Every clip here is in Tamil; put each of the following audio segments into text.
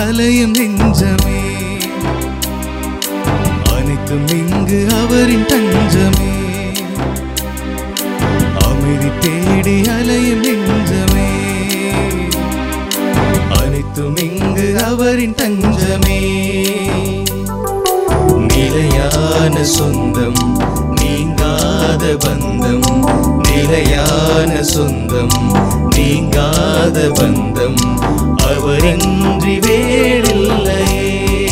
அலையும் நெஞ்சமே அனைத்தும் இங்கு அவரின் தஞ்சமே அமைதி தேடி அலையும் நெஞ்சமே அனைத்தும் இங்கு அவரின் தஞ்சமே நிலையான சொந்தம் நீங்காத பந்தம் நிலையான சொந்தம் நீங்காத பந்தம் அவரின்றி வேறில்லையே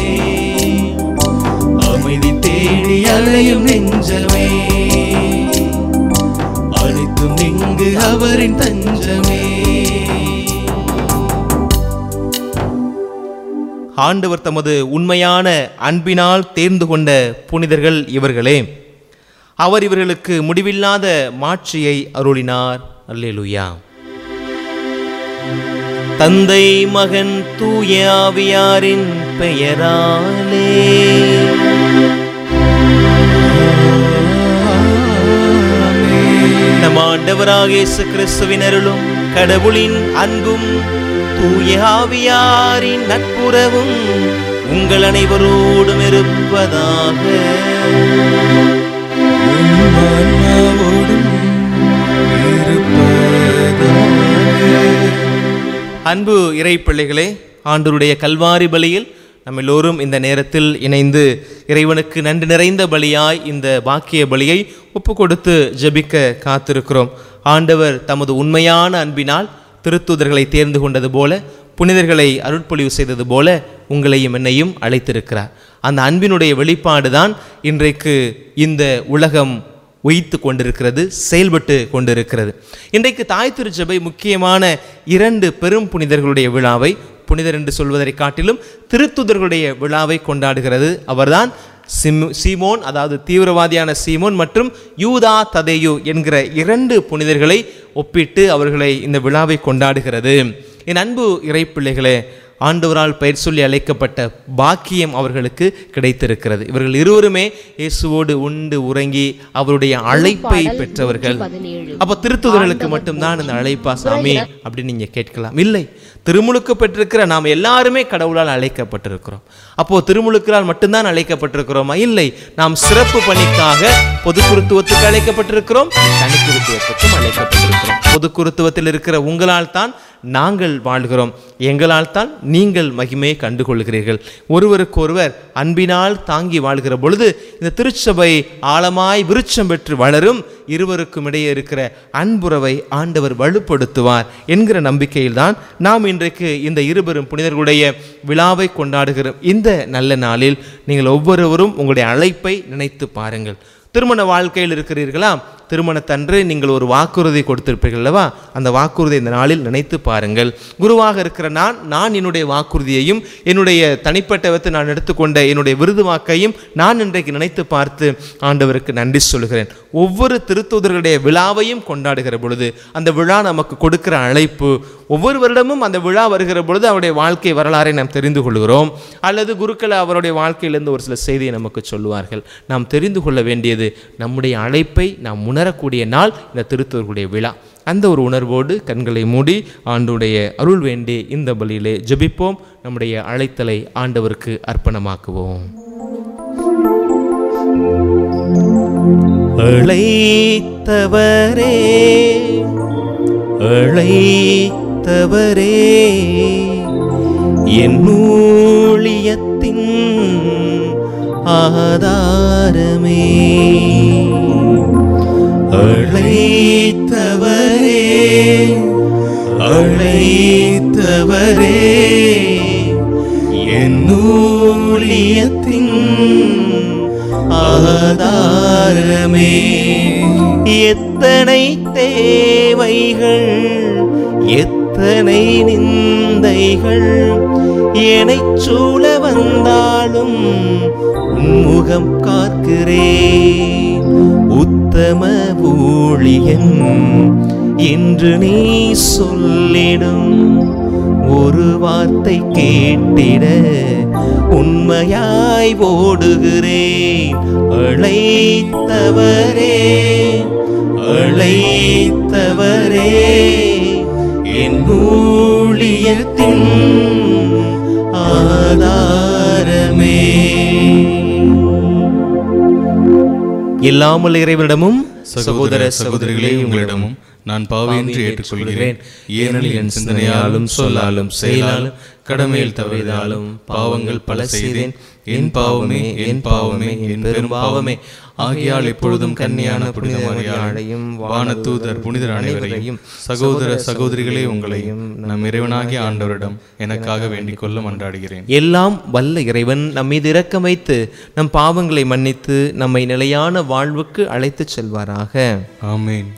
அமைதி தேடி அலையும் நெஞ்சமே அனைத்தும் இங்கு அவரின் தஞ்சமே ஆண்டவர் தமது உண்மையான அன்பினால் தேர்ந்து கொண்ட புனிதர்கள் இவர்களே அவர் இவர்களுக்கு முடிவில்லாத மாட்சியை அருளினார் அல்லேலூயா தந்தை மகன் தூய ஆவியாரின் பெயராலே நம் ஆண்டவராக இயேசு கிறிஸ்துவின் அருளும் கடவுளின் அன்பும் தூய ஆவியாரின் நட்புறவும் உங்கள் அனைவரோடும் இருப்பதாக ஆன்மாவோடும் இருப்பதாக. அன்பு இறை பிள்ளைகளே ஆண்டவருடைய கல்வாரி பலியில் நம்ம எல்லோரும் இந்த நேரத்தில் இணைந்து இறைவனுக்கு நன்றி நிறைந்த பலியாய் இந்த பாக்கிய பலியை ஒப்பு கொடுத்து ஜெபிக்க காத்திருக்கிறோம் ஆண்டவர் தமது உண்மையான அன்பினால் திருத்தூதர்களை தேர்ந்து கொண்டது போல புனிதர்களை அருட்பொழிவு செய்தது போல உங்களையும் என்னையும் அழைத்திருக்கிறார் அந்த அன்பினுடைய வெளிப்பாடு தான் இன்றைக்கு இந்த உலகம் உயித்து கொண்டிருக்கிறது செயல்பட்டு கொண்டிருக்கிறது இன்றைக்கு தாய் திருச்சபை முக்கியமான இரண்டு பெரும் புனிதர்களுடைய விழாவை புனிதர் என்று சொல்வதை காட்டிலும் திருத்துதர்களுடைய விழாவை கொண்டாடுகிறது அவர்தான் சிம் சீமோன் அதாவது தீவிரவாதியான சீமோன் மற்றும் யூதா ததேயு என்கிற இரண்டு புனிதர்களை ஒப்பிட்டு அவர்களை இந்த விழாவை கொண்டாடுகிறது என் அன்பு இறைப்பிள்ளைகளே ஆண்டவரால் பெயர் சொல்லி அழைக்கப்பட்ட பாக்கியம் அவர்களுக்கு கிடைத்திருக்கிறது இவர்கள் இருவருமே இயேசுவோடு உண்டு உறங்கி அவருடைய அழைப்பை பெற்றவர்கள் அப்போ திருத்துதர்களுக்கு மட்டும்தான் இந்த அழைப்பா சாமி அப்படின்னு நீங்க கேட்கலாம் இல்லை திருமுழுக்கு பெற்றிருக்கிற நாம் எல்லாருமே கடவுளால் அழைக்கப்பட்டிருக்கிறோம் அப்போ திருமுழுக்களால் மட்டும்தான் அழைக்கப்பட்டிருக்கிறோமா இல்லை நாம் சிறப்பு பணிக்காக பொது குருத்துவத்துக்கு அழைக்கப்பட்டிருக்கிறோம் தனி குருத்துவத்துக்கும் அழைக்கப்பட்டிருக்கிறோம் பொது குருத்துவத்தில் இருக்கிற உங்களால் தான் நாங்கள் வாழ்கிறோம் எங்களால் தான் நீங்கள் மகிமையை கண்டுகொள்கிறீர்கள் ஒருவருக்கொருவர் அன்பினால் தாங்கி வாழ்கிற பொழுது இந்த திருச்சபை ஆழமாய் விருட்சம் பெற்று வளரும் இருவருக்கும் இடையே இருக்கிற அன்புறவை ஆண்டவர் வலுப்படுத்துவார் என்கிற நம்பிக்கையில்தான் நாம் இன்றைக்கு இந்த இருபெரும் புனிதர்களுடைய விழாவை கொண்டாடுகிறோம் இந்த நல்ல நாளில் நீங்கள் ஒவ்வொருவரும் உங்களுடைய அழைப்பை நினைத்து பாருங்கள் திருமண வாழ்க்கையில் இருக்கிறீர்களா திருமணத்தன்று நீங்கள் ஒரு வாக்குறுதி கொடுத்திருப்பீர்கள் அல்லவா அந்த வாக்குறுதி இந்த நாளில் நினைத்து பாருங்கள் குருவாக இருக்கிற நான் நான் என்னுடைய வாக்குறுதியையும் என்னுடைய தனிப்பட்ட விதத்தை நான் எடுத்துக்கொண்ட என்னுடைய விருது வாக்கையும் நான் இன்றைக்கு நினைத்து பார்த்து ஆண்டவருக்கு நன்றி சொல்கிறேன் ஒவ்வொரு திருத்தூதர்களுடைய விழாவையும் கொண்டாடுகிற பொழுது அந்த விழா நமக்கு கொடுக்கிற அழைப்பு ஒவ்வொரு வருடமும் அந்த விழா வருகிற பொழுது அவருடைய வாழ்க்கை வரலாறை நாம் தெரிந்து கொள்கிறோம் அல்லது குருக்கள் அவருடைய வாழ்க்கையிலிருந்து ஒரு சில செய்தியை நமக்கு சொல்லுவார்கள் நாம் தெரிந்து கொள்ள வேண்டியது நம்முடைய அழைப்பை நாம் உணரக்கூடிய நாள் இந்த திருத்தூர்களுடைய விழா அந்த ஒரு உணர்வோடு கண்களை மூடி ஆண்டுடைய அருள் வேண்டி இந்த பலியிலே ஜெபிப்போம் நம்முடைய அழைத்தலை ஆண்டவருக்கு அர்ப்பணமாக்குவோம் அழைத்தவரே அழைத்தவரே என் ஊழியத்தின் ஆதாரமே அழைத்தவரே அழைத்தவரே என் ஊழியத்தின் ஆதாரமே எத்தனை தேவைகள் எத்தனை நிந்தைகள் என்னைச் சூழ வந்தாலும் உன்முகம் காக்கிறேன் உத்தம ஊழியன் என்று நீ சொல்லிடும் ஒரு வார்த்தை கேட்டிட உண்மையாய் ஓடுகிறேன் அழைத்தவரே அழைத்தவரே என் ஊழியத்தின் ஆதாரமே எல்லாமல் இறைவனிடமும் சகோதர சகோதரிகளே உங்களிடமும் நான் பாவியின்றி ஏற்றுக்கொள்கிறேன் ஏனெனில் என் சிந்தனையாலும் சொல்லாலும் செயலாலும் கடமையில் தவறியதாலும் பாவங்கள் பல செய்தேன் என் பாவமே என் பாவமே என் பெரும் பாவமே ஆகியால் எப்பொழுதும் கன்னியான புனித மரியாதையும் வானதூதர் புனிதர் அனைவரையும் சகோதர சகோதரிகளே உங்களையும் நம் இறைவனாகிய ஆண்டவரிடம் எனக்காக வேண்டிக் கொள்ள மன்றாடுகிறேன் எல்லாம் வல்ல இறைவன் நம் மீது இரக்கம் வைத்து நம் பாவங்களை மன்னித்து நம்மை நிலையான வாழ்வுக்கு அழைத்துச் செல்வாராக ஆமென்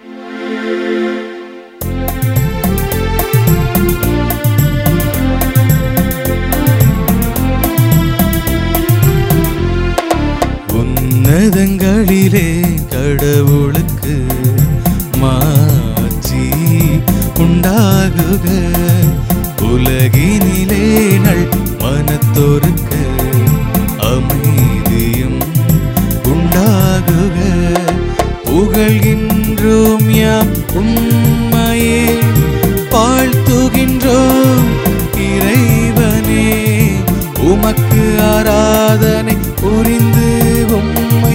உன்னதங்களிலே கடவுளுக்கு மாட்சி உண்டாகுக உலகினிலே நல் மனத்தோருக்கு அமைதியும் உண்டாகுக புகழ்கின்றோம் யாம் உம்மையே வாழ்த்துகின்றோம் இறைவனே உமக்கு ஆராதனை புரிந்து உம்மை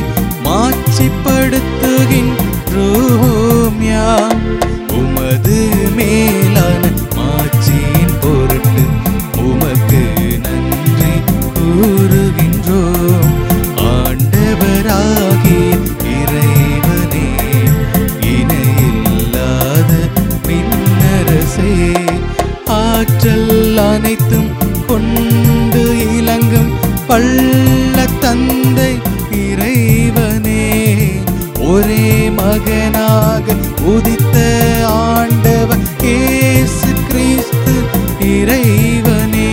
மாட்சிப்படுத்துகின்றோம் யாம் உமது மேலான மாட்சியின் பொருட்டு உமக்கு நன்றி கூறுகின்றோம் ஆண்டவராகிய இறைவனே இணையில்லாத பின்னரசே ஆற்றல் அனைத்தும் கொண்டு இலங்கும் பள்ள தந்தை இறைவனே ஒரே மகனாக உதித்த ஆண்டவர் இயேசு கிறிஸ்து இறைவனே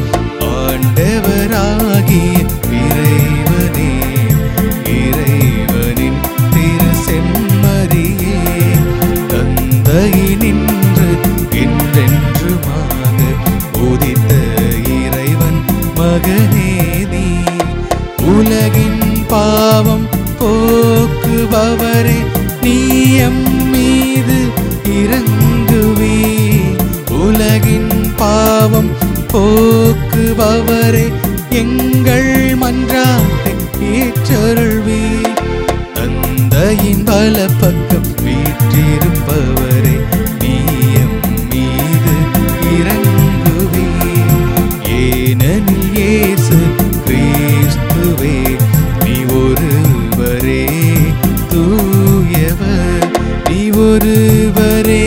ஆண்டவராகிய இறைவனே இறைவனின் திரு செம்மறியே தந்தையினின்று என்றென்றுமாக உதித்த இறைவன் மகனே நீ உலகின் பாவம் போக்குபவரே நீயம் மீது இறங்குவே உலகின் பாவம் போக்குபவரே எங்கள் மன்றாட்டை ஏற்றருள்வே தந்தையின் பல பக்கம் வீற்றிருப்பவரே நீயம் மீது இறங்குவே ஏனெனில் இயேசு கிறிஸ்துவே நீ ஒருவரே தூயவர் நீ ஒருவரே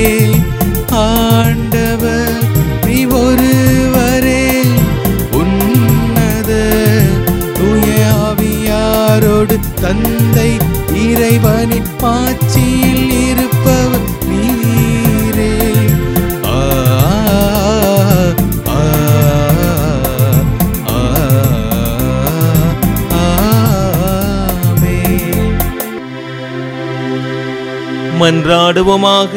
ஆண்டவர் நீ ஒருவரே உன்னத தூய ஆவியாரோடு தந்தை இறைவனின் பாட்சியில் இருப்பவர் நீரே ஆ ஆ ஆ ஆமென் மன்றாடுவோமாக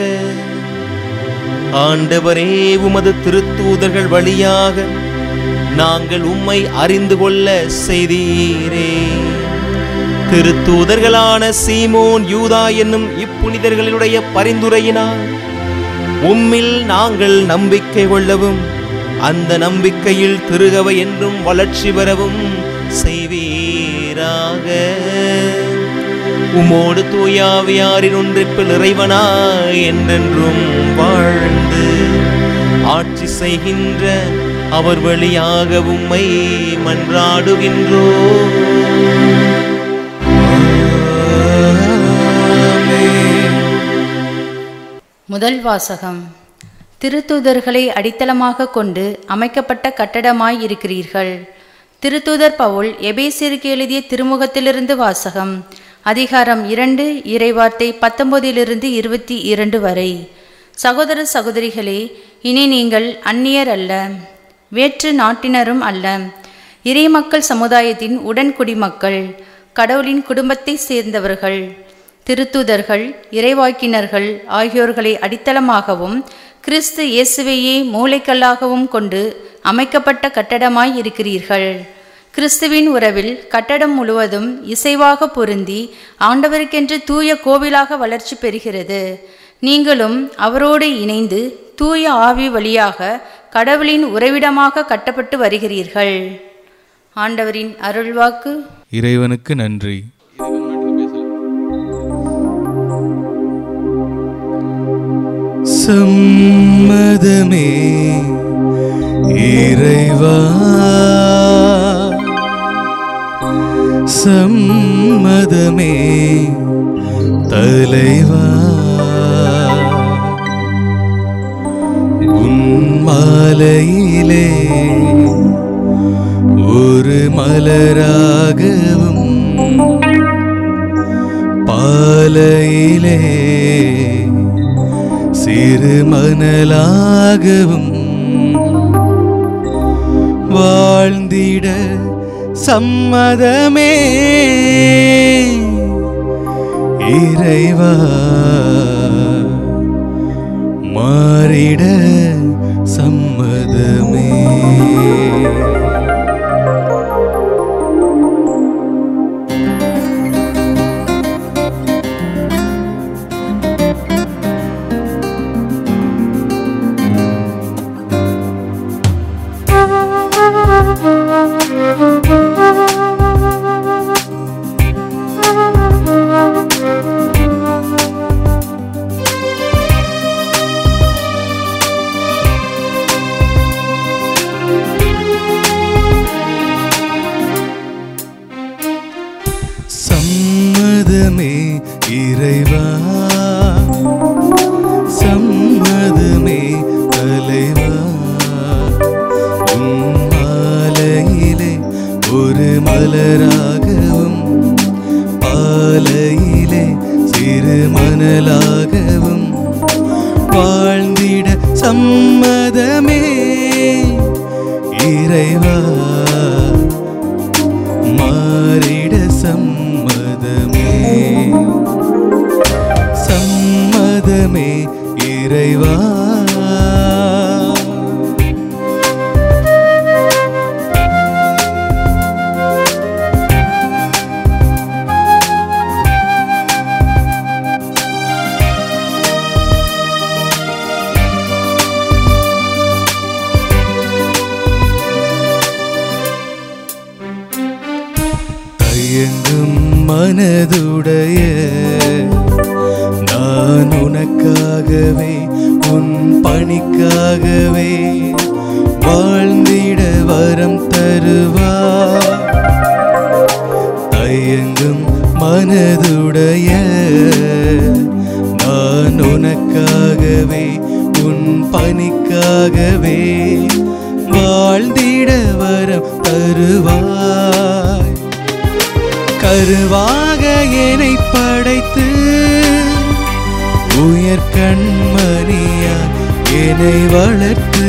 ஆண்டவரே உமது திருத்தூதர்கள் வழியாக நாங்கள் உம்மை அறிந்து கொள்ள செய்தீரே திருத்தூதர்களான சீமோன் யூதா என்னும் இப்புனிதர்களுடைய பரிந்துரையினால் உம்மில் நாங்கள் நம்பிக்கை கொள்ளவும் அந்த நம்பிக்கையில் திருகவை என்றும் வளர்ச்சி பெறவும் செய்வீராக உமோடு தூயாவியாரின் ஒன்றிப்பில் இறைவனாய் என்றென்றும் வாழ்ந்து ஆட்சி செய்கின்ற அவர் வழியாக உம்மை மன்றாடுகின்றோ முதல் வாசகம் திருத்தூதர்களை அடித்தளமாக கொண்டு அமைக்கப்பட்ட கட்டடமாய் இருக்கிறீர்கள் திருத்தூதர் பவுல் எபேசிற்கு எழுதிய திருமுகத்திலிருந்து வாசகம் அதிகாரம் இரண்டு இறைவார்த்தை பத்தொன்பதிலிருந்து இருபத்தி இரண்டு வரை சகோதர சகோதரிகளே இனி நீங்கள் அந்நியர் அல்ல வேற்று நாட்டினரும் அல்ல இறைமக்கள் சமுதாயத்தின் உடன்குடிமக்கள் கடவுளின் குடும்பத்தை சேர்ந்தவர்கள் திருத்துதர்கள் இறைவாக்கினர்கள் ஆகியோர்களை அடித்தளமாகவும் கிறிஸ்து இயேசுவையே மூளைக்கல்லாகவும் கொண்டு அமைக்கப்பட்ட கட்டடமாய் இருக்கிறீர்கள் கிறிஸ்துவின் உறவில் கட்டடம் முழுவதும் இசைவாக பொருந்தி ஆண்டவருக்கென்று தூய கோவிலாக வளர்ச்சி பெறுகிறது நீங்களும் அவரோடு இணைந்து தூய ஆவி வழியாக கடவுளின் உறைவிடமாக கட்டப்பட்டு வருகிறீர்கள் ஆண்டவரின் அருள்வாக்கு இறைவனுக்கு நன்றி சம்மதமே இறைவா சம்மதமே தலைவா உன் மாலையிலே ஒரு மலராகவும் பாலையிலே சிறு மணலாகவும் வாழ்ந்திட சம்மதமே இறைவா மாறிட சம்மதமே சம்மதமே இறைவா சம்மதமே தலைவா உன் மாலையிலே ஒரு மலராகவும் பாலையிலே சிறு மணலாகவும் வாழ்ந்திட சம்மதமே இறைவா மாறிட சம்மதமே சம்மதமே இறைவா தயங்கும் மனதுடைய நான் உனக்காகவே உன் பணிக்காகவே வாழ்ந்திட வரம் தருவா தயங்கும் மனதுடைய நான் உனக்காகவே உன் பணிக்காகவே வாழ்ந்திட வரம் தருவாய் கருவாக என்னை படைத்து உயர் கண்மணியா என்னை வளர்த்து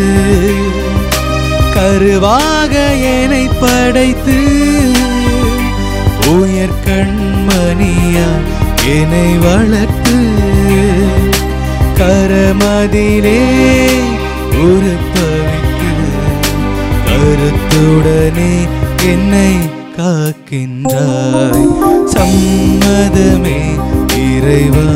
கருவாக என்னை படைத்து உயர் கண்மணியா என்னை வளர்த்து கரமதிலே உருப்பவித்து கருத்துடனே என்னை காக்கின்றாய் சம்மதமே இறைவா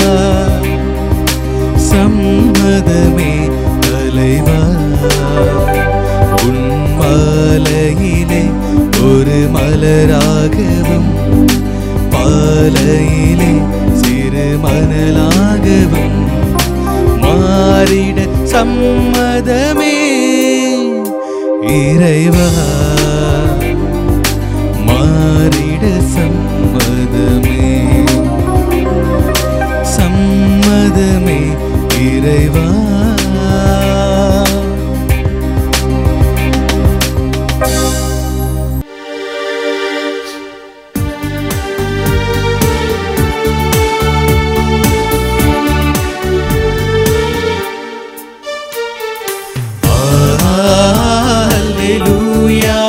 சம்மதமே தலைவா உன் மாலையிலே ஒரு மலராகவும் பாலையிலே சிறு மணலாகவும் மாறிட சம்மதமே இறைவா மாறிட சம்மதமே சம்மதமே இறைவா Alleluia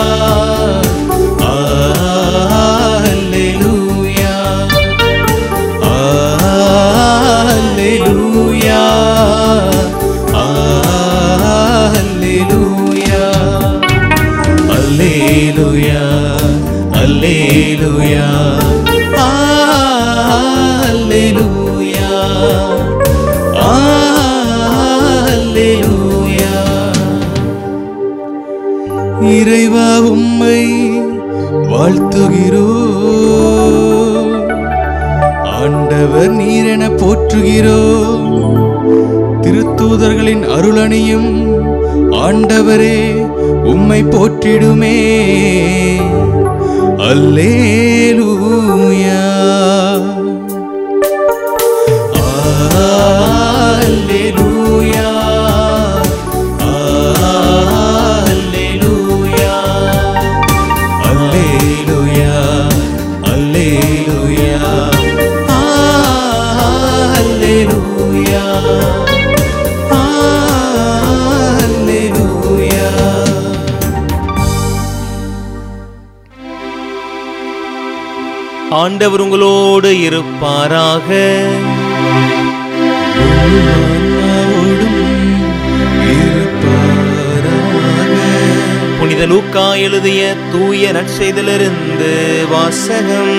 ஆண்டவர் நீரென போற்றுகிறோம் திருத்தூதர்களின் அருளணியும் ஆண்டவரே உம்மை போற்றிடுமே அல்லேலூயா அல்லேலூயா அல்லேலூயா அல்லேலூயா அல்லேலூயா அல்லேலூயா அல்லேலூயா ஆண்டவர் உங்களோடு இருப்பாராக ஆன்மாவோடும் இருப்பாராக புனித லூக்கா எழுதிய தூய நற்செய்திலிருந்து வாசகம்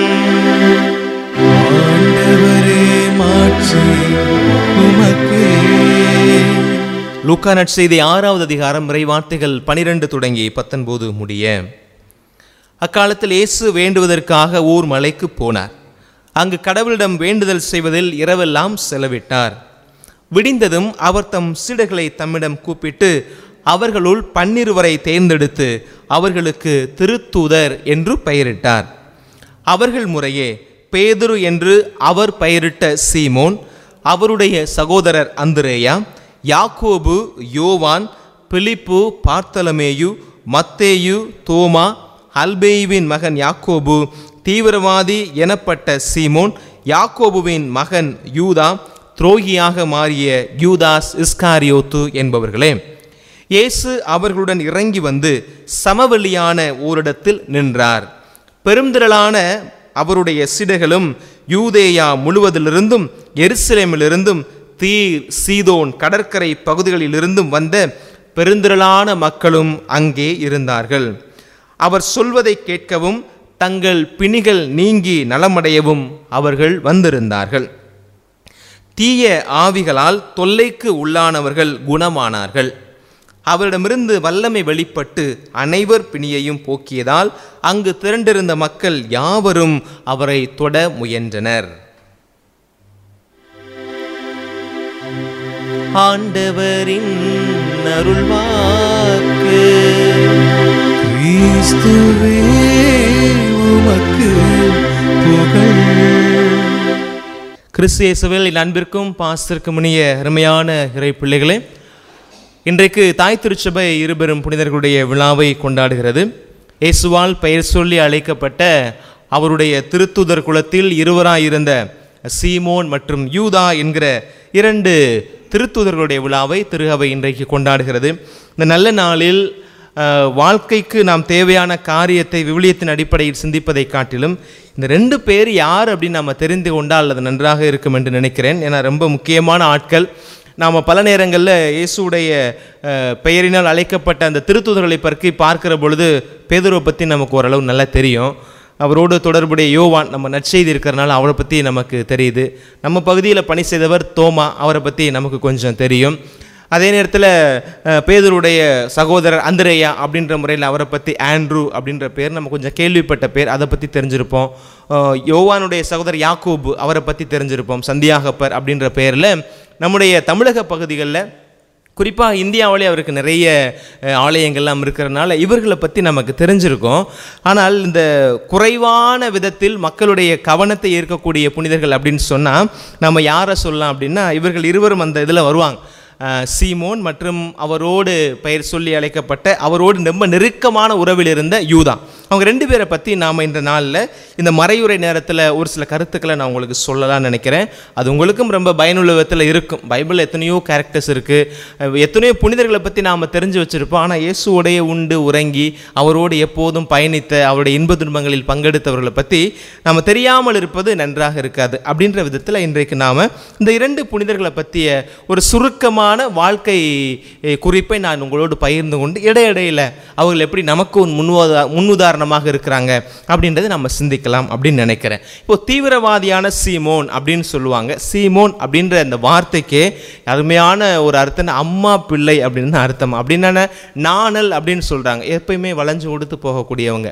ஆண்டவரே மாட்சி உமக்கே லூக்கா நற்செய்தி ஆறாவது அதிகாரம் இறை வார்த்தைகள் பனிரெண்டு தொடங்கி பத்தொன்பது முடிய அக்காலத்தில் இயேசு வேண்டுவதற்காக ஊர் மலைக்கு போனார் அங்கு கடவுளிடம் வேண்டுதல் செய்வதில் இரவெல்லாம் செலவிட்டார் விடிந்ததும் அவர் தம் சீடர்களை தம்மிடம் கூப்பிட்டு அவர்களுள் பன்னிருவரை தேர்ந்தெடுத்து அவர்களுக்கு திருத்தூதர் என்று பெயரிட்டார் அவர்கள் முறையே பேதுரு என்று அவர் பெயரிட்ட சீமோன் அவருடைய சகோதரர் அந்திரேயா யாக்கோபு யோவான் பிலிப்பு பார்த்தலமேயு மத்தேயு தோமா அல்பேயுவின் மகன் யாக்கோபு தீவிரவாதி எனப்பட்ட சீமோன் யாக்கோபுவின் மகன் யூதா துரோகியாக மாறிய யூதாஸ் இஸ்காரியோத்து என்பவர்களே இயேசு அவர்களுடன் இறங்கி வந்து சமவெளியான ஓரிடத்தில் நின்றார் பெருந்திரளான அவருடைய சிடைகளும் யூதேயா முழுவதிலிருந்தும் எருசலேமிலிருந்தும் தீர் சீதோன் கடற்கரை பகுதிகளிலிருந்தும் வந்த பெருந்திரளான மக்களும் அங்கே இருந்தார்கள் அவர் சொல்வதை கேட்கவும் தங்கள் பிணிகள் நீங்கி நலமடையவும் அவர்கள் வந்திருந்தார்கள் தீய ஆவிகளால் தொல்லைக்கு உள்ளானவர்கள் குணமானார்கள் அவரிடமிருந்து வல்லமை வெளிப்பட்டு அனைவர் பிணியையும் போக்கியதால் அங்கு திரண்டிருந்த மக்கள் யாவரும் அவரை தொட முயன்றனர் ஆண்டவரின் அருள்வாக்கு கிறிஸ்துவே உமக்கு புகழ் கிறிஸ்து இயேசுவில் என் அன்பிற்கும் பாசத்திற்கும் இனிய அருமையான இறை பிள்ளைகளே இன்றைக்கு தாய் திருச்சபை இருபெரும் புனிதர்களுடைய விழாவை கொண்டாடுகிறது இயேசுவால் பெயர் சொல்லி அழைக்கப்பட்ட அவருடைய திருத்துதர் குலத்தில் இருவராயிருந்த சீமோன் மற்றும் யூதா என்கிற இரண்டு திருத்துதர்களுடைய விழாவை திருகவை இன்றைக்கு கொண்டாடுகிறது இந்த நல்ல நாளில் அஹ், வாழ்க்கைக்கு நாம் தேவையான காரியத்தை விவிலியத்தின் அடிப்படையில் சிந்திப்பதை காட்டிலும் இந்த ரெண்டு பேர் யார் அப்படின்னு நம்ம தெரிந்து கொண்டால் அது நன்றாக இருக்கும் என்று நினைக்கிறேன் ஏன்னா ரொம்ப முக்கியமான ஆட்கள் நாம் பல நேரங்களில் இயேசுடைய அஹ், பெயரினால் அழைக்கப்பட்ட அந்த திருத்தூதர்களை பற்றி பார்க்கிற பொழுது பேதுருவை பற்றி நமக்கு ஓரளவு நல்லா தெரியும் அவரோடு தொடர்புடைய யோவான் நம்ம நற்செய்தி இருக்கிறனால அவரை பற்றி நமக்கு தெரியுது நம்ம பகுதியில் பணி செய்தவர் தோமா அவரை பற்றி நமக்கு கொஞ்சம் தெரியும் அதே நேரத்தில் அஹ், பேதுருடைய சகோதரர் அந்திரேயா அப்படின்ற முறையில் அவரை பற்றி ஆண்ட்ரூ அப்படின்ற பேர் நம்ம கொஞ்சம் கேள்விப்பட்ட பேர் அதை பற்றி தெரிஞ்சிருப்போம் அஹ், யோவானுடைய சகோதரர் யாக்கூப் அவரை பற்றி தெரிஞ்சிருப்போம் சந்தியாகப்பர் அப்படின்ற பேரில் நம்முடைய தமிழக பகுதிகளில் குறிப்பாக இந்தியாவிலே அவருக்கு நிறைய அஹ், ஆலயங்கள்லாம் இருக்கிறனால இவர்களை பற்றி நமக்கு தெரிஞ்சிருக்கும் ஆனால் இந்த குறைவான விதத்தில் மக்களுடைய கவனத்தை ஈர்க்கக்கூடிய புனிதர்கள் அப்படின்னு சொன்னால் நம்ம யாரை சொல்லலாம் அப்படின்னா இவர்கள் இருவரும் அந்த இதில் வருவாங்க அஹ், சீமோன் மற்றும் அவரோடு பெயர் சொல்லி அழைக்கப்பட்ட அவரோடு ரொம்ப நெருக்கமான உறவில் இருந்த யூதா அவங்க ரெண்டு பேரை பற்றி நாம் இந்த நாளில் இந்த மறையுறை நேரத்தில் ஒரு சில கருத்துக்களை நான் உங்களுக்கு சொல்லலாம்னு நினைக்கிறேன் அது உங்களுக்கும் ரொம்ப பயனுள்ள விதத்தில் இருக்கும் பைபிளில் எத்தனையோ கேரக்டர்ஸ் இருக்குது எத்தனையோ புனிதர்களை பற்றி நாம் தெரிஞ்சு வச்சுருப்போம் ஆனால் இயேசுவோடைய உண்டு உறங்கி அவரோடு எப்போதும் பயணித்த அவருடைய இன்ப துன்பங்களில் பங்கெடுத்தவர்களை பற்றி நாம் தெரியாமல் இருப்பது நன்றாக இருக்காது அப்படின்ற விதத்தில் இன்றைக்கு நாம் இந்த இரண்டு புனிதர்களை பற்றிய ஒரு சுருக்கமான வாழ்க்கை eh, குறிப்பை நான் உங்களோடு பகிர்ந்து கொண்டு இடையிடையில் அவர்கள் எப்படி நமக்கு ஒரு முன்னுதா முன்னுதாரணமாக இருக்கிறாங்க அப்படின்றத நம்ம சிந்திக்கலாம் அப்படின்னு நினைக்கிறேன் இப்போ தீவிரவாதியான சீமோன் அப்படின்னு சொல்லுவாங்க சீமோன் அப்படின்ற அந்த வார்த்தைக்கு அருமையான ஒரு அர்த்தம் அம்மா பிள்ளை அப்படின்னு தான் அர்த்தம் அப்படின்னா நாணல் அப்படின்னு சொல்கிறாங்க எப்பயுமே வளைஞ்சு கொடுத்து போகக்கூடியவங்க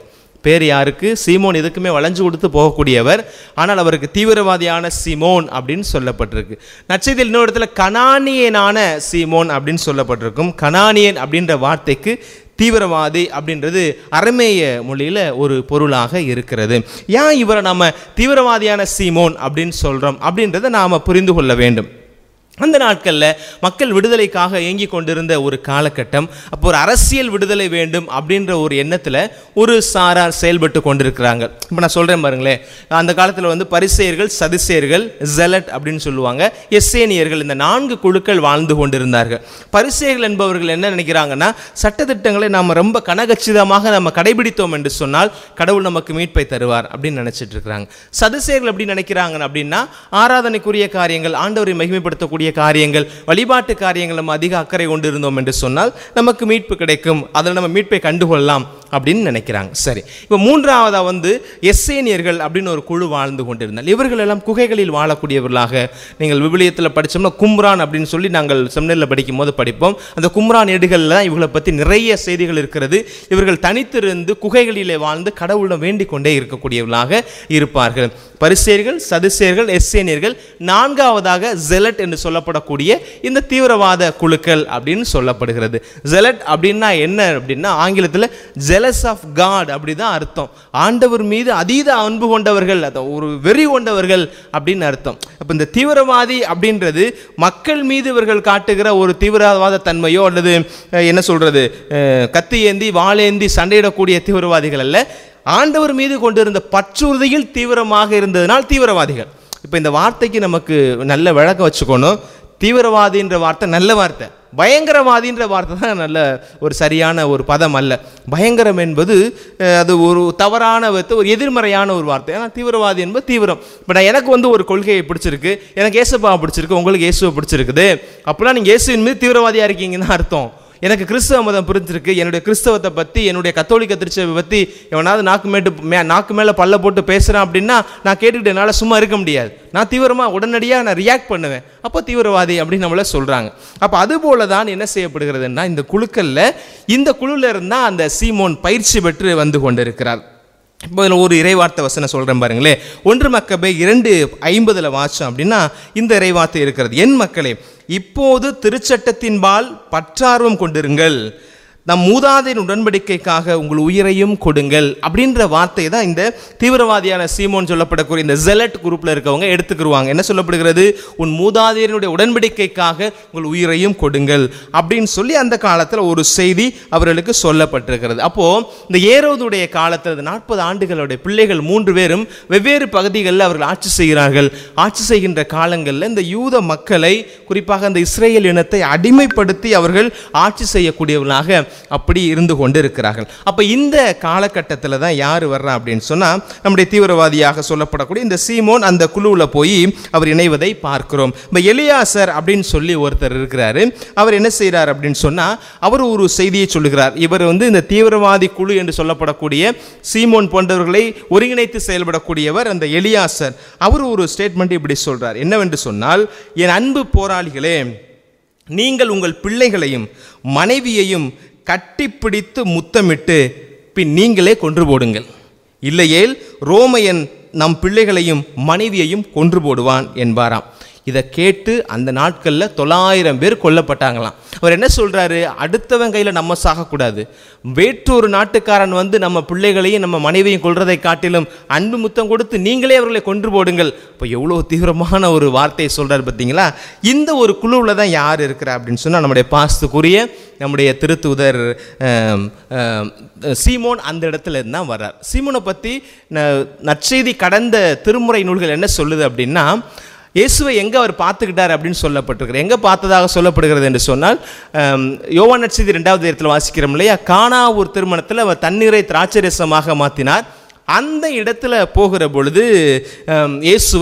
பேர் யாருக்கு சீமோன் எதுக்குமே வளைஞ்சு கொடுத்து போகக்கூடியவர் ஆனால் அவருக்கு தீவிரவாதியான சீமோன் அப்படின்னு சொல்லப்பட்டிருக்கு நச்சதில் இன்னொரு இடத்துல கனானியனான சீமோன் அப்படின்னு சொல்லப்பட்டிருக்கும் கனானியன் அப்படின்ற வார்த்தைக்கு தீவிரவாதி அப்படின்றது அரமேய மொழியில் ஒரு பொருளாக இருக்கிறது ஏன் இவரை நம்ம தீவிரவாதியான சீமோன் அப்படின்னு சொல்கிறோம் அப்படின்றத நாம் புரிந்து கொள்ள வேண்டும் அந்த நாட்களில் மக்கள் விடுதலைக்காக ஏங்கி கொண்டிருந்த ஒரு காலகட்டம் அப்போ ஒரு அரசியல் விடுதலை வேண்டும் அப்படின்ற ஒரு எண்ணத்தில் ஒரு சாரார் செயல்பட்டு கொண்டிருக்கிறாங்க இப்போ நான் சொல்கிறேன் பாருங்களேன் அந்த காலத்தில் வந்து பரிசெயர்கள் சதிசெயர்கள் ஜெலட் அப்படின்னு சொல்லுவாங்க எஸ்ஏனியர்கள் இந்த நான்கு குழுக்கள் வாழ்ந்து கொண்டிருந்தார்கள் பரிசெயர்கள் என்பவர்கள் என்ன நினைக்கிறாங்கன்னா சட்டத்திட்டங்களை நாம் ரொம்ப கனகச்சிதமாக நம்ம கடைபிடித்தோம் என்று சொன்னால் கடவுள் நமக்கு மீட்பை தருவார் அப்படின்னு நினைச்சிட்டு இருக்கிறாங்க சதுசேயர்கள் எப்படி நினைக்கிறாங்க அப்படின்னா ஆராதனைக்குரிய காரியங்கள் ஆண்டவரை மகிமைப்படுத்தக்கூடிய காரியங்கள் வழிபாட்டு காரியங்கள் நம்ம அதிக அக்கறை கொண்டு இருந்தோம் என்று சொன்னால் நமக்கு மீட்பு கிடைக்கும் அதில் நம்ம மீட்பை கண்டுகொள்ளலாம் அப்படின்னு நினைக்கிறாங்க சரி இப்போ மூன்றாவதா வந்து எஸ்ஏனியர்கள் அப்படின்னு ஒரு குழு வாழ்ந்து கொண்டிருந்தால் இவர்கள் எல்லாம் குகைகளில் வாழக்கூடியவர்களாக நீங்கள் விவிலியத்தில் படித்தோம்னா கும்ரான் அப்படின்னு சொல்லி நாங்கள் செமினரில் படிக்கும் போது படிப்போம் அந்த கும்ரான் ஏடுகளில் தான் இவங்களை பற்றி நிறைய செய்திகள் இருக்கிறது இவர்கள் தனித்திருந்து குகைகளிலே வாழ்ந்து கடவுளிடம் வேண்டிக் கொண்டே இருக்கக்கூடியவர்களாக இருப்பார்கள் பரிசேர்கள் சதுசேர்கள் எஸ்ஏனியர்கள் நான்காவதாக ஜெலட் என்று சொல்லப்படக்கூடிய இந்த தீவிரவாத குழுக்கள் அப்படின்னு சொல்லப்படுகிறது ஜெலட் அப்படின்னா என்ன அப்படின்னா ஆங்கிலத்தில் ஜெலஸ் ஆஃப் காட் அப்படிதான் அர்த்தம் ஆண்டவர் மீது அதீத அன்பு கொண்டவர்கள் அதை ஒரு வெறி கொண்டவர்கள் அப்படின்னு அர்த்தம் அப்போ இந்த தீவிரவாதி அப்படின்றது மக்கள் மீது இவர்கள் காட்டுகிற ஒரு தீவிரவாத தன்மையோ அல்லது அஹ், என்ன சொல்றது அஹ், கத்தி ஏந்தி வாளேந்தி சண்டையிடக்கூடிய தீவிரவாதிகள் அல்ல ஆண்டவர் மீது கொண்டிருந்த பற்றுறுதியில் தீவிரமாக இருந்ததனால் தீவிரவாதிகள் இப்போ இந்த வார்த்தைக்கு நமக்கு நல்ல விளக்கம் வச்சுக்கணும் தீவிரவாதின்ற வார்த்தை நல்ல வார்த்தை பயங்கரவாதின்ற வார்த்தை தான் நல்ல ஒரு சரியான ஒரு பதம் அல்ல பயங்கரம் என்பது அஹ், அது ஒரு தவறான விதத்தை ஒரு எதிர்மறையான ஒரு வார்த்தை ஏன்னா தீவிரவாதி என்பது தீவிரம் இப்போ நான் எனக்கு வந்து ஒரு கொள்கையை பிடிச்சிருக்கு எனக்கு இயேசுப்பாவை பிடிச்சிருக்கு உங்களுக்கு இயேசுவை பிடிச்சிருக்குது அப்படின்னா நீங்கள் இயேசுவின் மீது தீவிரவாதியாக இருக்கீங்கன்னு தான் அர்த்தம் எனக்கு கிறிஸ்தவ மதம் புரிஞ்சிருக்கு என்னுடைய கிறிஸ்தவத்தை பற்றி என்னுடைய கத்தோலிக்க திருச்சபை பற்றி எவனாவது நாக்கு மேட்டு மே நாக்கு மேலே பல்ல போட்டு பேசுகிறான் அப்படின்னா நான் கேட்டுக்கிட்டு என்னால் சும்மா இருக்க முடியாது நான் தீவிரமாக உடனடியாக நான் ரியாக்ட் பண்ணுவேன் அப்போ தீவிரவாதி அப்படின்னு நம்மள சொல்கிறாங்க அப்போ அதுபோல தான் என்ன செய்யப்படுகிறதுன்னா இந்த குழுக்களில் இந்த குழுவில் இருந்தால் அந்த சீமோன் பயிற்சி பெற்று வந்து கொண்டிருக்கிறார் இப்போ இதில் ஒரு இறைவார்த்தை வசனம் சொல்கிறேன் பாருங்களேன் ஒன்று மக்கபே இரண்டு ஐம்பதில் வாச்சோம் அப்படின்னா இந்த இறைவார்த்தை இருக்கிறது என் மக்களே இப்போது திருச்சட்டத்தின்பால் பற்றார்வம் கொண்டிருங்கள் நம் மூதாதையின் உடன்படிக்கைக்காக உங்கள் உயிரையும் கொடுங்கள் அப்படின்ற வார்த்தை தான் இந்த தீவிரவாதியான சீமோன் சொல்லப்படக்கூடிய இந்த ஜெலட் குரூப்பில் இருக்கவங்க எடுத்துக்கிருவாங்க என்ன சொல்லப்படுகிறது உன் மூதாதையனுடைய உடன்படிக்கைக்காக உங்கள் உயிரையும் கொடுங்கள் அப்படின்னு சொல்லி அந்த காலத்தில் ஒரு செய்தி அவர்களுக்கு சொல்லப்பட்டிருக்கிறது அப்போது இந்த ஏரோதுடைய காலத்தில் இந்த நாற்பது ஆண்டுகளுடைய பிள்ளைகள் மூன்று பேரும் வெவ்வேறு பகுதிகளில் அவர்கள் ஆட்சி செய்கிறார்கள் ஆட்சி செய்கின்ற காலங்களில் இந்த யூத மக்களை குறிப்பாக அந்த இஸ்ரேல் இனத்தை அடிமைப்படுத்தி அவர்கள் ஆட்சி செய்யக்கூடியவர்களாக அப்படி இருந்து கொண்டு இருக்கிறார்கள் அப்போ இந்த காலகட்டத்தில் தான் யார் வர்றா அப்படின்னு சொன்னால் நம்முடைய தீவிரவாதியாக சொல்லப்படக்கூடிய இந்த சீமோன் அந்த குழுவில் போய் அவர் இணைவதை பார்க்கிறோம் இப்போ எலியாசர் அப்படின்னு சொல்லி ஒருத்தர் இருக்கிறாரு அவர் என்ன செய்கிறார் அப்படின்னு சொன்னால் அவர் ஒரு செய்தியை சொல்லுகிறார் இவர் வந்து இந்த தீவிரவாதி குழு என்று சொல்லப்படக்கூடிய சீமோன் போன்றவர்களை ஒருங்கிணைத்து செயல்படக்கூடியவர் அந்த எலியாசர் அவர் ஒரு ஸ்டேட்மெண்ட் இப்படி சொல்றார் என்னவென்று சொன்னால் என் அன்பு போராளிகளே நீங்கள் உங்கள் பிள்ளைகளையும் மனைவியையும் கட்டிப்பிடித்து முத்தமிட்டு பின் நீங்களே கொன்று போடுங்கள் இல்லையேல் ரோமையன் நம் பிள்ளைகளையும் மனைவியையும் கொன்று போடுவான் என்பாராம் இதை கேட்டு அந்த நாட்களில் தொள்ளாயிரம் பேர் கொல்லப்பட்டாங்களாம் அவர் என்ன சொல்றாரு அடுத்தவன் கையில் நம்ம சாகக்கூடாது வேற்றொரு நாட்டுக்காரன் வந்து நம்ம பிள்ளைகளையும் நம்ம மனைவியையும் கொல்றதை காட்டிலும் அன்பு முத்தம் கொடுத்து நீங்களே அவர்களை கொன்று போடுங்கள் இப்போ எவ்வளோ தீவிரமான ஒரு வார்த்தையை சொல்றாரு பார்த்தீங்களா இந்த ஒரு குழுவில் தான் யார் இருக்கிறா அப்படின்னு சொன்னால் நம்முடைய பாசத்துக்குரிய நம்முடைய திருத்தூதர் ஆம், ஆம், சீமோன் அந்த இடத்துல இருந்து தான் வர்றார் சீமோனை பற்றி நற்செய்தி கடந்த திருமுறை நூல்கள் என்ன சொல்லுது அப்படின்னா இயேசுவை எங்கே அவர் பார்த்துக்கிட்டார் அப்படின்னு சொல்லப்பட்டிருக்கிறது எங்கே பார்த்ததாக சொல்லப்படுகிறது என்று சொன்னால் ஆம், யோவான் நட்சத்திர ரெண்டாவது இடத்துல வாசிக்கிறோம் இல்லையா கானா ஒரு திருமணத்தில் அவர் தண்ணீரை திராட்சரசமாக மாற்றினார் அந்த இடத்துல போகிற பொழுது ஆம், இயேசுவை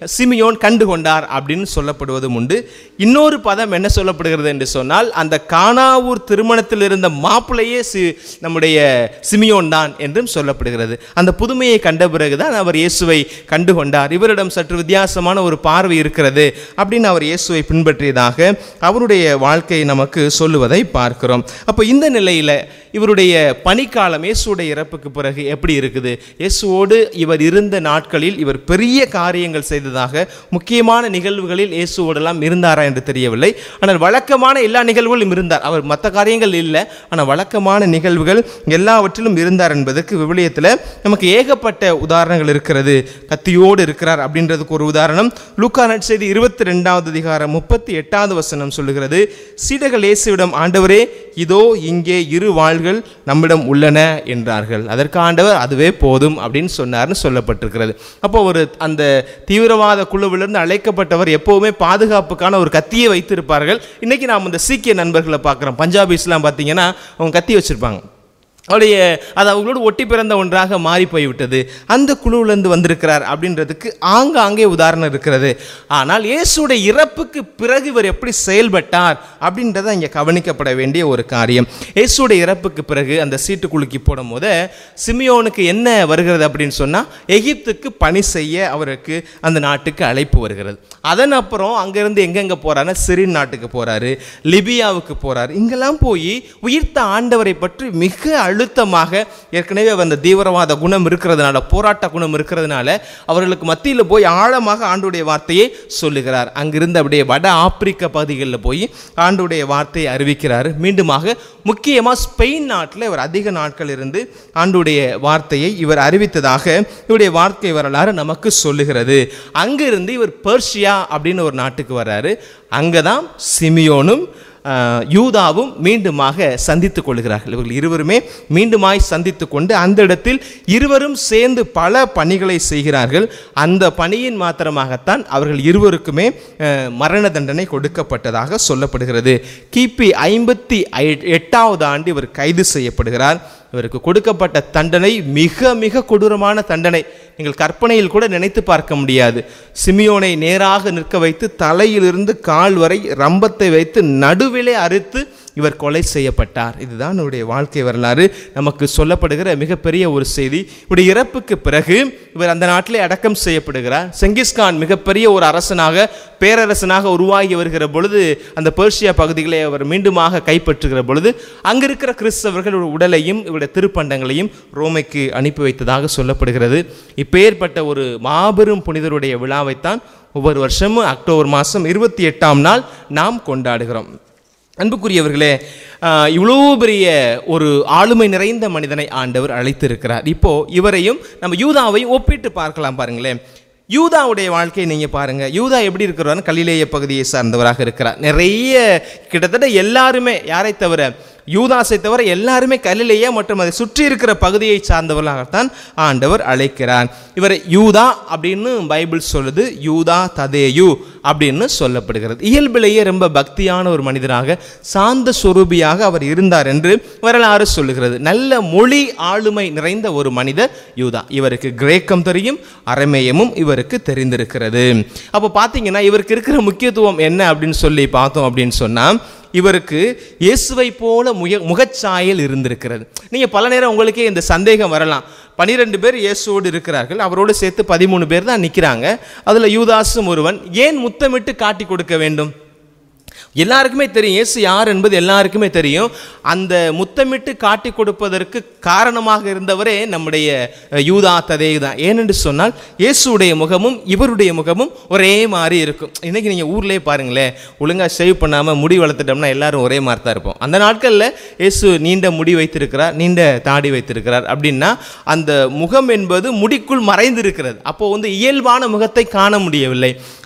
சிமியோன் கண்டு கொண்டார் அப்படின்னு சொல்லப்படுவதும் உண்டு இன்னொரு பதம் என்ன சொல்லப்படுகிறது என்று சொன்னால் அந்த கானாவூர் திருமணத்தில் இருந்த மாப்பிள்ளையே சி நம்முடைய சிமியோன் தான் என்றும் சொல்லப்படுகிறது அந்த புதுமையை கண்ட பிறகுதான் அவர் இயேசுவை கண்டு கொண்டார் இவரிடம் சற்று வித்தியாசமான ஒரு பார்வை இருக்கிறது அப்படின்னு அவர் இயேசுவை பின்பற்றியதாக அவருடைய வாழ்க்கை நமக்கு சொல்லுவதை பார்க்கிறோம் அப்போ இந்த நிலையில் இவருடைய பணிக்காலம் இயேசுடைய இறப்புக்கு பிறகு எப்படி இருக்குது இயேசுவோடு இவர் இருந்த நாட்களில் இவர் பெரிய காரியங்கள் செய்ததாக முக்கியமான நிகழ்வுகளில் இயேசுவோடெல்லாம் இருந்தாரா என்று தெரியவில்லை ஆனால் வழக்கமான எல்லா நிகழ்வுகளும் இருந்தார் அவர் மற்ற காரியங்கள் இல்லை ஆனால் வழக்கமான நிகழ்வுகள் எல்லாவற்றிலும் இருந்தார் என்பதற்கு விவிலியத்தில் நமக்கு ஏகப்பட்ட உதாரணங்கள் இருக்கிறது கத்தியோடு இருக்கிறார் அப்படின்றதுக்கு ஒரு உதாரணம் லூக்கா நற்செய்தி இருபத்தி ரெண்டாவது அதிகாரம் முப்பத்தி எட்டாவது வசனம் சொல்லுகிறது சீடர்கள் இயேசுவிடம் ஆண்டவரே இதோ இங்கே இரு வாள்கள் நம்மிடம் உள்ளன என்றார்கள் அதற்கு ஆண்டவர் அதுவே போதும் அப்படின்னு சொன்னார்னு சொல்லப்பட்டிருக்கிறது அப்போ ஒரு அந்த தீவிரவாத குழுவிலிருந்து அழைக்கப்பட்டவர் எப்போவுமே பாதுகாப்புக்கான ஒரு கத்தியை வைத்திருப்பார்கள் இன்னைக்கு நாம் இந்த சீக்கிய நண்பர்களை பார்க்குறோம் பஞ்சாபிஸ்லாம் பார்த்தீங்கன்னா அவங்க கத்தி வச்சிருப்பாங்க அவருடைய அது அவங்களோடு ஒட்டி பிறந்த ஒன்றாக மாறி போய்விட்டது அந்த குழுவிலிருந்து வந்திருக்கிறார் அப்படின்றதுக்கு ஆங்காங்கே உதாரணம் இருக்கிறது ஆனால் இயேசுடைய இறப்புக்கு பிறகு இவர் எப்படி செயல்பட்டார் அப்படின்றத இங்கே கவனிக்கப்பட வேண்டிய ஒரு காரியம் இயேசுடைய இறப்புக்கு பிறகு அந்த சீட்டு குலுக்கி போடும் போது சிமியோனுக்கு என்ன வருகிறது அப்படின்னு சொன்னால் எகிப்துக்கு பணி செய்ய அவருக்கு அந்த நாட்டுக்கு அழைப்பு வருகிறது அதன் அப்புறம் அங்கேருந்து எங்கெங்கே போகிறாருன்னா சிறின் நாட்டுக்கு போகிறாரு லிபியாவுக்கு போகிறாரு இங்கெல்லாம் போய் உயிர்த்த ஆண்டவரை பற்றி மிக அழுத்தமாக ஏற்கனவே அந்த தீவிரவாத குணம் இருக்கிறதுனால போராட்ட குணம் இருக்கிறதுனால அவர்களுக்கு மத்தியில் போய் ஆழமாக ஆண்டுடைய வார்த்தையை சொல்லுகிறார் அங்கிருந்து அப்படியே வட ஆப்பிரிக்க பகுதிகளில் போய் ஆண்டுடைய வார்த்தையை அறிவிக்கிறார் மீண்டுமாக முக்கியமாக ஸ்பெயின் நாட்டில் இவர் அதிக நாட்கள் இருந்து ஆண்டுடைய வார்த்தையை இவர் அறிவித்ததாக இவருடைய வாழ்க்கை வரலாறு நமக்கு சொல்லுகிறது அங்கிருந்து இவர் பெர்ஷியா அப்படின்னு ஒரு நாட்டுக்கு வர்றாரு அங்கே தான் சிமியோனும் ஆஹ், யூதாவும் மீண்டுமாக சந்தித்துக் கொள்கிறார்கள் இவர்கள் இருவருமே மீண்டுமாய் சந்தித்து கொண்டு அந்த இடத்தில் இருவரும் சேர்ந்து பல பணிகளை செய்கிறார்கள் அந்த பணியின் மாத்திரமாகத்தான் அவர்கள் இருவருக்குமே ஆஹ், மரண தண்டனை கொடுக்கப்பட்டதாக சொல்லப்படுகிறது கிபி ஐம்பத்தி எட்டாவது ஆண்டு இவர் கைது செய்யப்படுகிறார் இவருக்கு கொடுக்கப்பட்ட தண்டனை மிக மிக கொடூரமான தண்டனை நீங்கள் கற்பனையில் கூட நினைத்து பார்க்க முடியாது சிமியோனை நேராக நிற்க வைத்து தலையிலிருந்து கால் வரை ரம்பத்தை வைத்து நடுவிலே அறுத்து இவர் கொலை செய்யப்பட்டார் இதுதான் இவருடைய வாழ்க்கை வரலாறு நமக்கு சொல்லப்படுகிற மிகப்பெரிய ஒரு செய்தி இவருடைய இறப்புக்கு பிறகு இவர் அந்த நாட்டிலே அடக்கம் செய்யப்படுகிறார் செங்கிஸ்கான் மிகப்பெரிய ஒரு அரசனாக பேரரசனாக உருவாகி வருகிற பொழுது அந்த பெர்ஷியா பகுதிகளை அவர் மீண்டுமாக கைப்பற்றுகிற பொழுது அங்கிருக்கிற கிறிஸ்தவர்கள் இவருடைய உடலையும் இவருடைய திருப்பண்டங்களையும் ரோமைக்கு அனுப்பி வைத்ததாக சொல்லப்படுகிறது இப்பேற்பட்ட ஒரு மாபெரும் புனிதருடைய விழாவைத்தான் ஒவ்வொரு வருஷமும் அக்டோபர் மாதம் இருபத்தி எட்டாம் நாள் நாம் கொண்டாடுகிறோம் அன்புக்குரியவர்களே ஆஹ், இவ்வளோ பெரிய ஒரு ஆளுமை நிறைந்த மனிதனை ஆண்டவர் அழைத்திருக்கிறார் இப்போ இவரையும் நம்ம யூதாவையும் ஒப்பிட்டு பார்க்கலாம் பாருங்களேன் யூதாவுடைய வாழ்க்கையை நீங்கள் பாருங்கள் யூதா எப்படி இருக்கிறார் கலிலேய பகுதியை சார்ந்தவராக இருக்கிறார் நிறைய கிட்டத்தட்ட எல்லாருமே யாரை தவிர யூதாசை தவிர எல்லாருமே கலிலேயா மற்றும் அதை சுற்றி இருக்கிற பகுதியை சார்ந்தவர்களாகத்தான் ஆண்டவர் அழைக்கிறார் இவரை யூதா அப்படின்னு பைபிள் சொல்லுது யூதா ததேயு அப்படின்னு சொல்லப்படுகிறது இயல்பிலேயே ரொம்ப பக்தியான ஒரு மனிதராக சாந்த சொரூபியாக அவர் இருந்தார் என்று வரலாறு சொல்லுகிறது நல்ல மொழி ஆளுமை நிறைந்த ஒரு மனிதர் யூதா இவருக்கு கிரேக்கம் தெரியும் அரமேயமும் இவருக்கு தெரிந்திருக்கிறது அப்போ பார்த்தீங்கன்னா இவருக்கு இருக்கிற முக்கியத்துவம் என்ன அப்படின்னு சொல்லி பார்த்தோம் அப்படின்னு சொன்னால் இவருக்கு இயேசுவை போல முக முகச்சாயல் இருந்திருக்கிறது நீங்கள் பல நேரம் உங்களுக்கே இந்த சந்தேகம் வரலாம் பனிரெண்டு பேர் இயேசுவோடு இருக்கிறார்கள் அவரோடு சேர்த்து பதிமூணு பேர் தான் நிற்கிறாங்க அதில் யூதாசும் ஒருவன் ஏன் முத்தமிட்டு காட்டி கொடுக்க வேண்டும் எல்லாருக்குமே தெரியும் இயேசு யார் என்பது எல்லாருக்குமே தெரியும் அந்த முத்தமிட்டு காட்டி கொடுப்பதற்கு காரணமாக இருந்தவரே நம்முடைய அஹ், யூதா ததேயு தான் ஏனென்று சொன்னால் இயேசுடைய முகமும் இவருடைய முகமும் ஒரே மாதிரி இருக்கும் இன்னைக்கு நீங்கள் ஊர்லேயே பாருங்களேன் ஒழுங்காக சேவ் பண்ணாமல் முடி வளர்த்துட்டோம்னா எல்லாரும் ஒரே மாதிரி தான் இருப்போம் அந்த நாட்களில் இயேசு நீண்ட முடி வைத்திருக்கிறார் நீண்ட தாடி வைத்திருக்கிறார் அப்படின்னா அந்த முகம் என்பது முடிக்குள் மறைந்திருக்கிறது அப்போ வந்து இயல்பான முகத்தை காண முடியவில்லை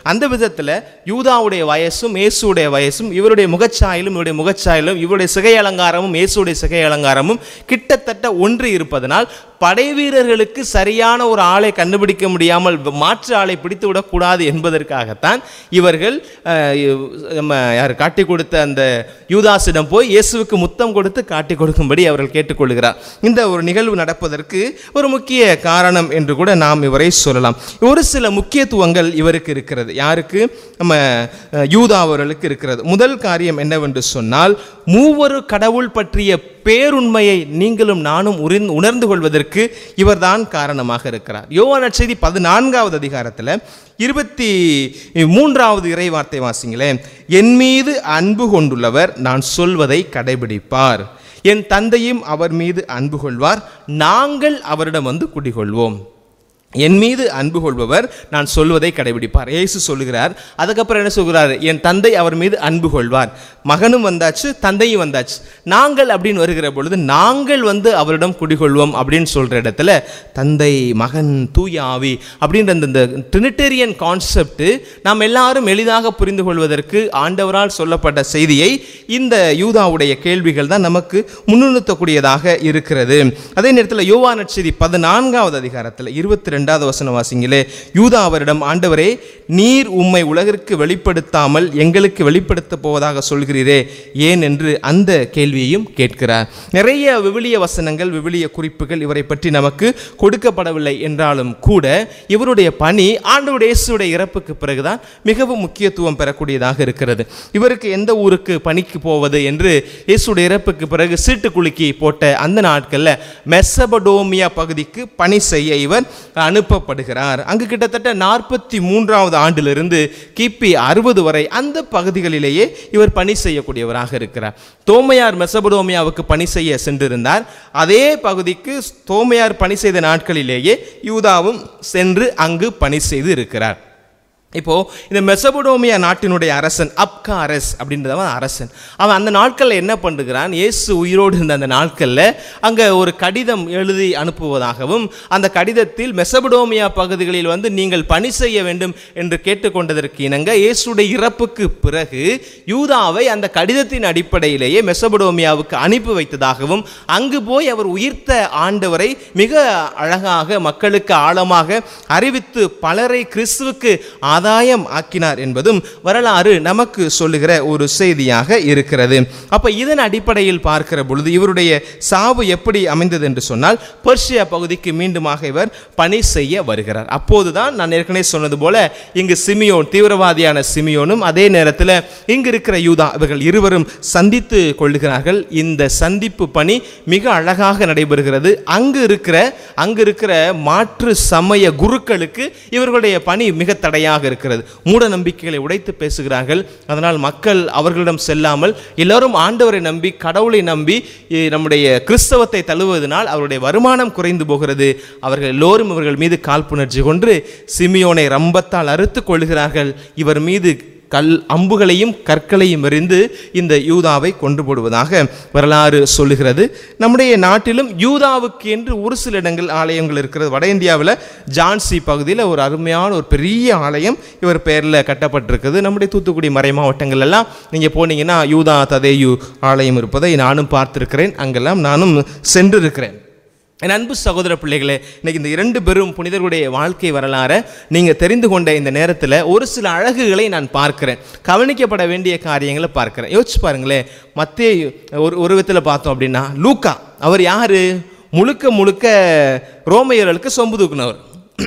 அந்த விதத்தில் யூதாவுடைய வயசும் இயேசுடைய வயசும் இவருடைய முகச்சாயலும் இவருடைய முகச்சாயலும் இவருடைய சிகை அலங்காரமும் இயேசுடைய சிகை அலங்காரமும் கிட்டத்தட்ட ஒன்று இருப்பதனால் படை வீரர்களுக்கு சரியான ஒரு ஆளை கண்டுபிடிக்க முடியாமல் மாற்று ஆளை பிடித்து விடக்கூடாது என்பதற்காகத்தான் இவர்கள் அஹ், நம்ம யார் காட்டி கொடுத்த அந்த யூதாஸிடம் போய் இயேசுவுக்கு முத்தம் கொடுத்து காட்டி கொடுக்கும்படி அவர்கள் கேட்டுக்கொள்கிறார் இந்த ஒரு நிகழ்வு நடப்பதற்கு ஒரு முக்கிய காரணம் என்று கூட நாம் இவரை சொல்லலாம் ஒரு சில முக்கியத்துவங்கள் இவருக்கு இருக்கிறது யாருக்கு நம்ம அஹ், யூதா அவர்களுக்கு இருக்கிறது முதல் காரியம் என்னவென்று சொன்னால் மூவரு கடவுள் பற்றிய பேருண்மையை நீங்களும் நானும் உரிந்து உணர்ந்து கொள்வதற்கு இவர்தான் காரணமாக இருக்கிறார் யோவான் செய்தி பதினான்காவது அதிகாரத்தில் இருபத்தி மூன்றாவது இறை வார்த்தை வாசிங்களேன் என் மீது அன்பு கொண்டுள்ளவர் நான் சொல்வதை கடைபிடிப்பார் என் தந்தையும் அவர் மீது அன்பு கொள்வார் நாங்கள் அவரிடம் வந்து குடிகொள்வோம் என் மீது அன்பு கொள்பவர் நான் சொல்வதை கடைபிடிப்பார் இயேசு சொல்லுகிறார் அதுக்கப்புறம் என்ன சொல்கிறார் என் தந்தை அவர் மீது அன்பு கொள்வார் மகனும் வந்தாச்சு தந்தையும் வந்தாச்சு நாங்கள் அப்படின்னு வருகிற பொழுது நாங்கள் வந்து அவரிடம் குடிகொள்வோம் அப்படின்னு சொல்கிற இடத்துல தந்தை மகன் தூய ஆவி அப்படின்ற அந்த இந்த ட்ரினிட்டேரியன் கான்செப்ட் நாம் எல்லாரும் எளிதாக புரிந்து கொள்வதற்கு ஆண்டவரால் சொல்லப்பட்ட செய்தியை இந்த யூதாவுடைய கேள்விகள் தான் நமக்கு முன்னிறுத்தக்கூடியதாக இருக்கிறது அதே நேரத்தில் யோவா நற்செய்தி பதினான்காவது அதிகாரத்தில் இருபத்தி ரெண்டாவது வசன வாசிங்களே யூதா அவரிடம் ஆண்டவரே நீர் உம்மை உலகிற்கு வெளிப்படுத்தாமல் எங்களுக்கு வெளிப்படுத்தப் போவதாக சொல்கிறீரே ஏன் என்று அந்த கேள்வியையும் கேட்கிறார் நிறைய விவிலிய வசனங்கள் விவிலிய குறிப்புகள் இவரை பற்றி நமக்கு கொடுக்கப்படவில்லை என்றாலும் கூட இவருடைய பணி ஆண்டவருடைய இயேசுடைய இறப்புக்கு பிறகுதான் மிகவும் முக்கியத்துவம் பெறக்கூடியதாக இருக்கிறது இவருக்கு எந்த ஊருக்கு பணிக்கு போவது என்று இயேசுடைய இறப்புக்கு பிறகு சீட்டு குலுக்கி போட்ட அந்த நாட்களில் மெசபடோமியா பகுதிக்கு பணி செய்ய இவர் அனுப்பப்படுகிறார் அங்கு கிட்டத்தட்ட நாற்பத்தி மூன்றாவது ஆண்டிலிருந்து கிபி அறுபது வரை அந்த பகுதிகளிலேயே இவர் பணி செய்யக்கூடியவராக இருக்கிறார் தோமையார் மெசபடோமியாவுக்கு பணி செய்ய சென்றிருந்தார் அதே பகுதிக்கு தோமையார் பணி செய்த நாட்களிலேயே யூதாவும் சென்று அங்கு பணி செய்து இருக்கிறார் இப்போ இந்த மெசபடோமியா நாட்டினுடைய அரசன் அப்காரஸ் அப்படின்றவன் அரசன் அவன் அந்த நாட்களில் என்ன பண்ணுகிறான் இயேசு உயிரோடு இருந்த அந்த நாட்களில் அங்கே ஒரு கடிதம் எழுதி அனுப்புவதாகவும் அந்த கடிதத்தில் மெசபடோமியா பகுதிகளில் வந்து நீங்கள் பணி செய்ய வேண்டும் என்று கேட்டுக்கொண்டதற்கு இணங்க இயேசுடைய இறப்புக்கு பிறகு யூதாவை அந்த கடிதத்தின் அடிப்படையிலேயே மெசபடோமியாவுக்கு அனுப்பி வைத்ததாகவும் அங்கு போய் அவர் உயிர்த்த ஆண்டவரை மிக அழகாக மக்களுக்கு ஆழமாக அறிவித்து பலரை கிறிஸ்துவுக்கு ஆதாயம் ஆக்கினார் என்பதும் வரலாறு நமக்கு சொல்லுகிற ஒரு செய்தியாக இருக்கிறது அப்ப இதன் அடிப்படையில் பார்க்கிற பொழுது இவருடைய சாவு எப்படி அமைந்தது என்று சொன்னால் பெர்ஷியா பகுதிக்கு மீண்டுமாக இவர் பணி செய்ய வருகிறார் அப்போதுதான் நான் ஏற்கனவே சொன்னது போல இங்கு சிமியோன் தீவிரவாதியான சிமியோனும் அதே நேரத்தில் இங்கு இருக்கிற யூதா இவர்கள் இருவரும் சந்தித்து கொள்ளுகிறார்கள் இந்த சந்திப்பு பணி மிக அழகாக நடைபெறுகிறது அங்கு இருக்கிற அங்கு இருக்கிற மாற்று சமய குருக்களுக்கு இவர்களுடைய பணி மிக தடையாக இருக்கிறது மூட நம்பிக்கைகளை உடைத்து பேசுகிறார்கள் அதனால் மக்கள் அவர்களிடம் செல்லாமல் எல்லாரும் ஆண்டவரை நம்பி கடவுளை நம்பி இ, நம்முடைய கிறிஸ்தவத்தை தழுவுவதனால் அவருடைய வருமானம் குறைந்து போகிறது அவர்கள் எல்லோரும் இவர்கள் மீது காழ்ப்புணர்ச்சி கொண்டு சிமியோனை ரம்பத்தால் அறுத்து கொள்கிறார்கள் இவர் மீது கல் அம்புகளையும் கற்களையும் எறிந்து இந்த யூதாவை கொண்டு போடுவதாக வரலாறு சொல்லுகிறது நம்முடைய நாட்டிலும் யூதாவுக்கு என்று ஒரு சில இடங்கள் ஆலயங்கள் இருக்கிறது வட இந்தியாவில் ஜான்சி பகுதியில் ஒரு அருமையான ஒரு பெரிய ஆலயம் இவர் பெயரில் கட்டப்பட்டிருக்குது நம்முடைய தூத்துக்குடி மறை மாவட்டங்கள் எல்லாம் நீங்கள் போனீங்கன்னா யூதா ததேயு ஆலயம் இருப்பதை நானும் பார்த்திருக்கிறேன் அங்கெல்லாம் நானும் சென்றிருக்கிறேன் என் அன்பு சகோதர பிள்ளைகளே இன்னைக்கு இந்த இரண்டு பெரும் புனிதர்களுடைய வாழ்க்கை வரலாறை நீங்கள் தெரிந்து கொண்ட இந்த நேரத்தில் ஒரு சில அழகுகளை நான் பார்க்கிறேன் கவனிக்கப்பட வேண்டிய காரியங்களை பார்க்கிறேன் யோசிச்சு பாருங்களேன் மத்திய ஒரு ஒரு விதத்தில் பார்த்தோம் அப்படின்னா லூக்கா அவர் யார் முழுக்க முழுக்க ரோமையர்களுக்கு சொம்பு தூக்குனவர்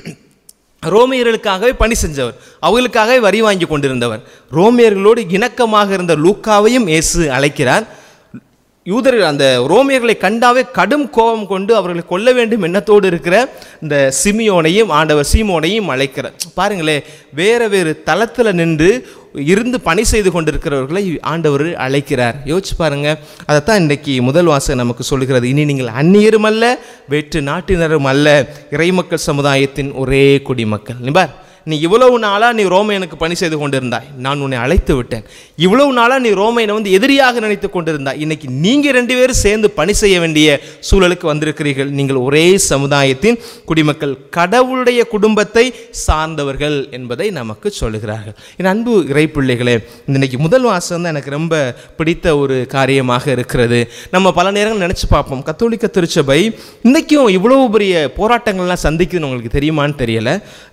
ரோமியர்களுக்காகவே பணி செஞ்சவர் அவர்களுக்காகவே வரி வாங்கி கொண்டிருந்தவர் ரோமியர்களோடு இணக்கமாக இருந்த லூக்காவையும் இயேசு அழைக்கிறார் யூதர்கள் அந்த ரோமியர்களை கண்டாவே கடும் கோபம் கொண்டு அவர்களை கொல்ல வேண்டும் எண்ணத்தோடு இருக்கிற இந்த சிமியோனையும் ஆண்டவர் சீமோனையும் அழைக்கிறார் பாருங்களே வேற வேறு தளத்தில் நின்று இருந்து பணி செய்து கொண்டிருக்கிறவர்களை ஆண்டவர் அழைக்கிறார் யோசிச்சு பாருங்க அதைத்தான் இன்றைக்கி முதல் வாசகம் நமக்கு சொல்லுகிறது இனி நீங்கள் அந்நியரும் அல்ல வேற்று நாட்டினரும் அல்ல இறைமக்கள் சமுதாயத்தின் ஒரே குடிமக்கள் நிபார் நீ இவ்வளவு நாளா நீ ரோமையனுக்கு பணி செய்து கொண்டிருந்தாய் நான் உன்னை அழைத்து விட்டேன் இவ்வளவு நாளா நீ ரோமையனை வந்து எதிரியாக நினைத்து கொண்டிருந்தாய் இன்னைக்கு நீங்க ரெண்டு பேரும் சேர்ந்து பணி செய்ய வேண்டிய சூழலுக்கு வந்திருக்கிறீர்கள் நீங்கள் ஒரே சமுதாயத்தின் குடிமக்கள் கடவுளுடைய குடும்பத்தை சார்ந்தவர்கள் என்பதை நமக்கு சொல்லுகிறார்கள் என் அன்பு இறைப்பிள்ளைகளே இன்னைக்கு முதல் வாசம் தான் எனக்கு ரொம்ப பிடித்த ஒரு காரியமாக இருக்கிறது நம்ம பல நேரங்கள் நினைச்சு பார்ப்போம் கத்தோலிக்க திருச்சபை இன்னைக்கும் இவ்வளவு பெரிய போராட்டங்கள்லாம் சந்திக்குதுன்னு உங்களுக்கு தெரியுமான்னு தெரியல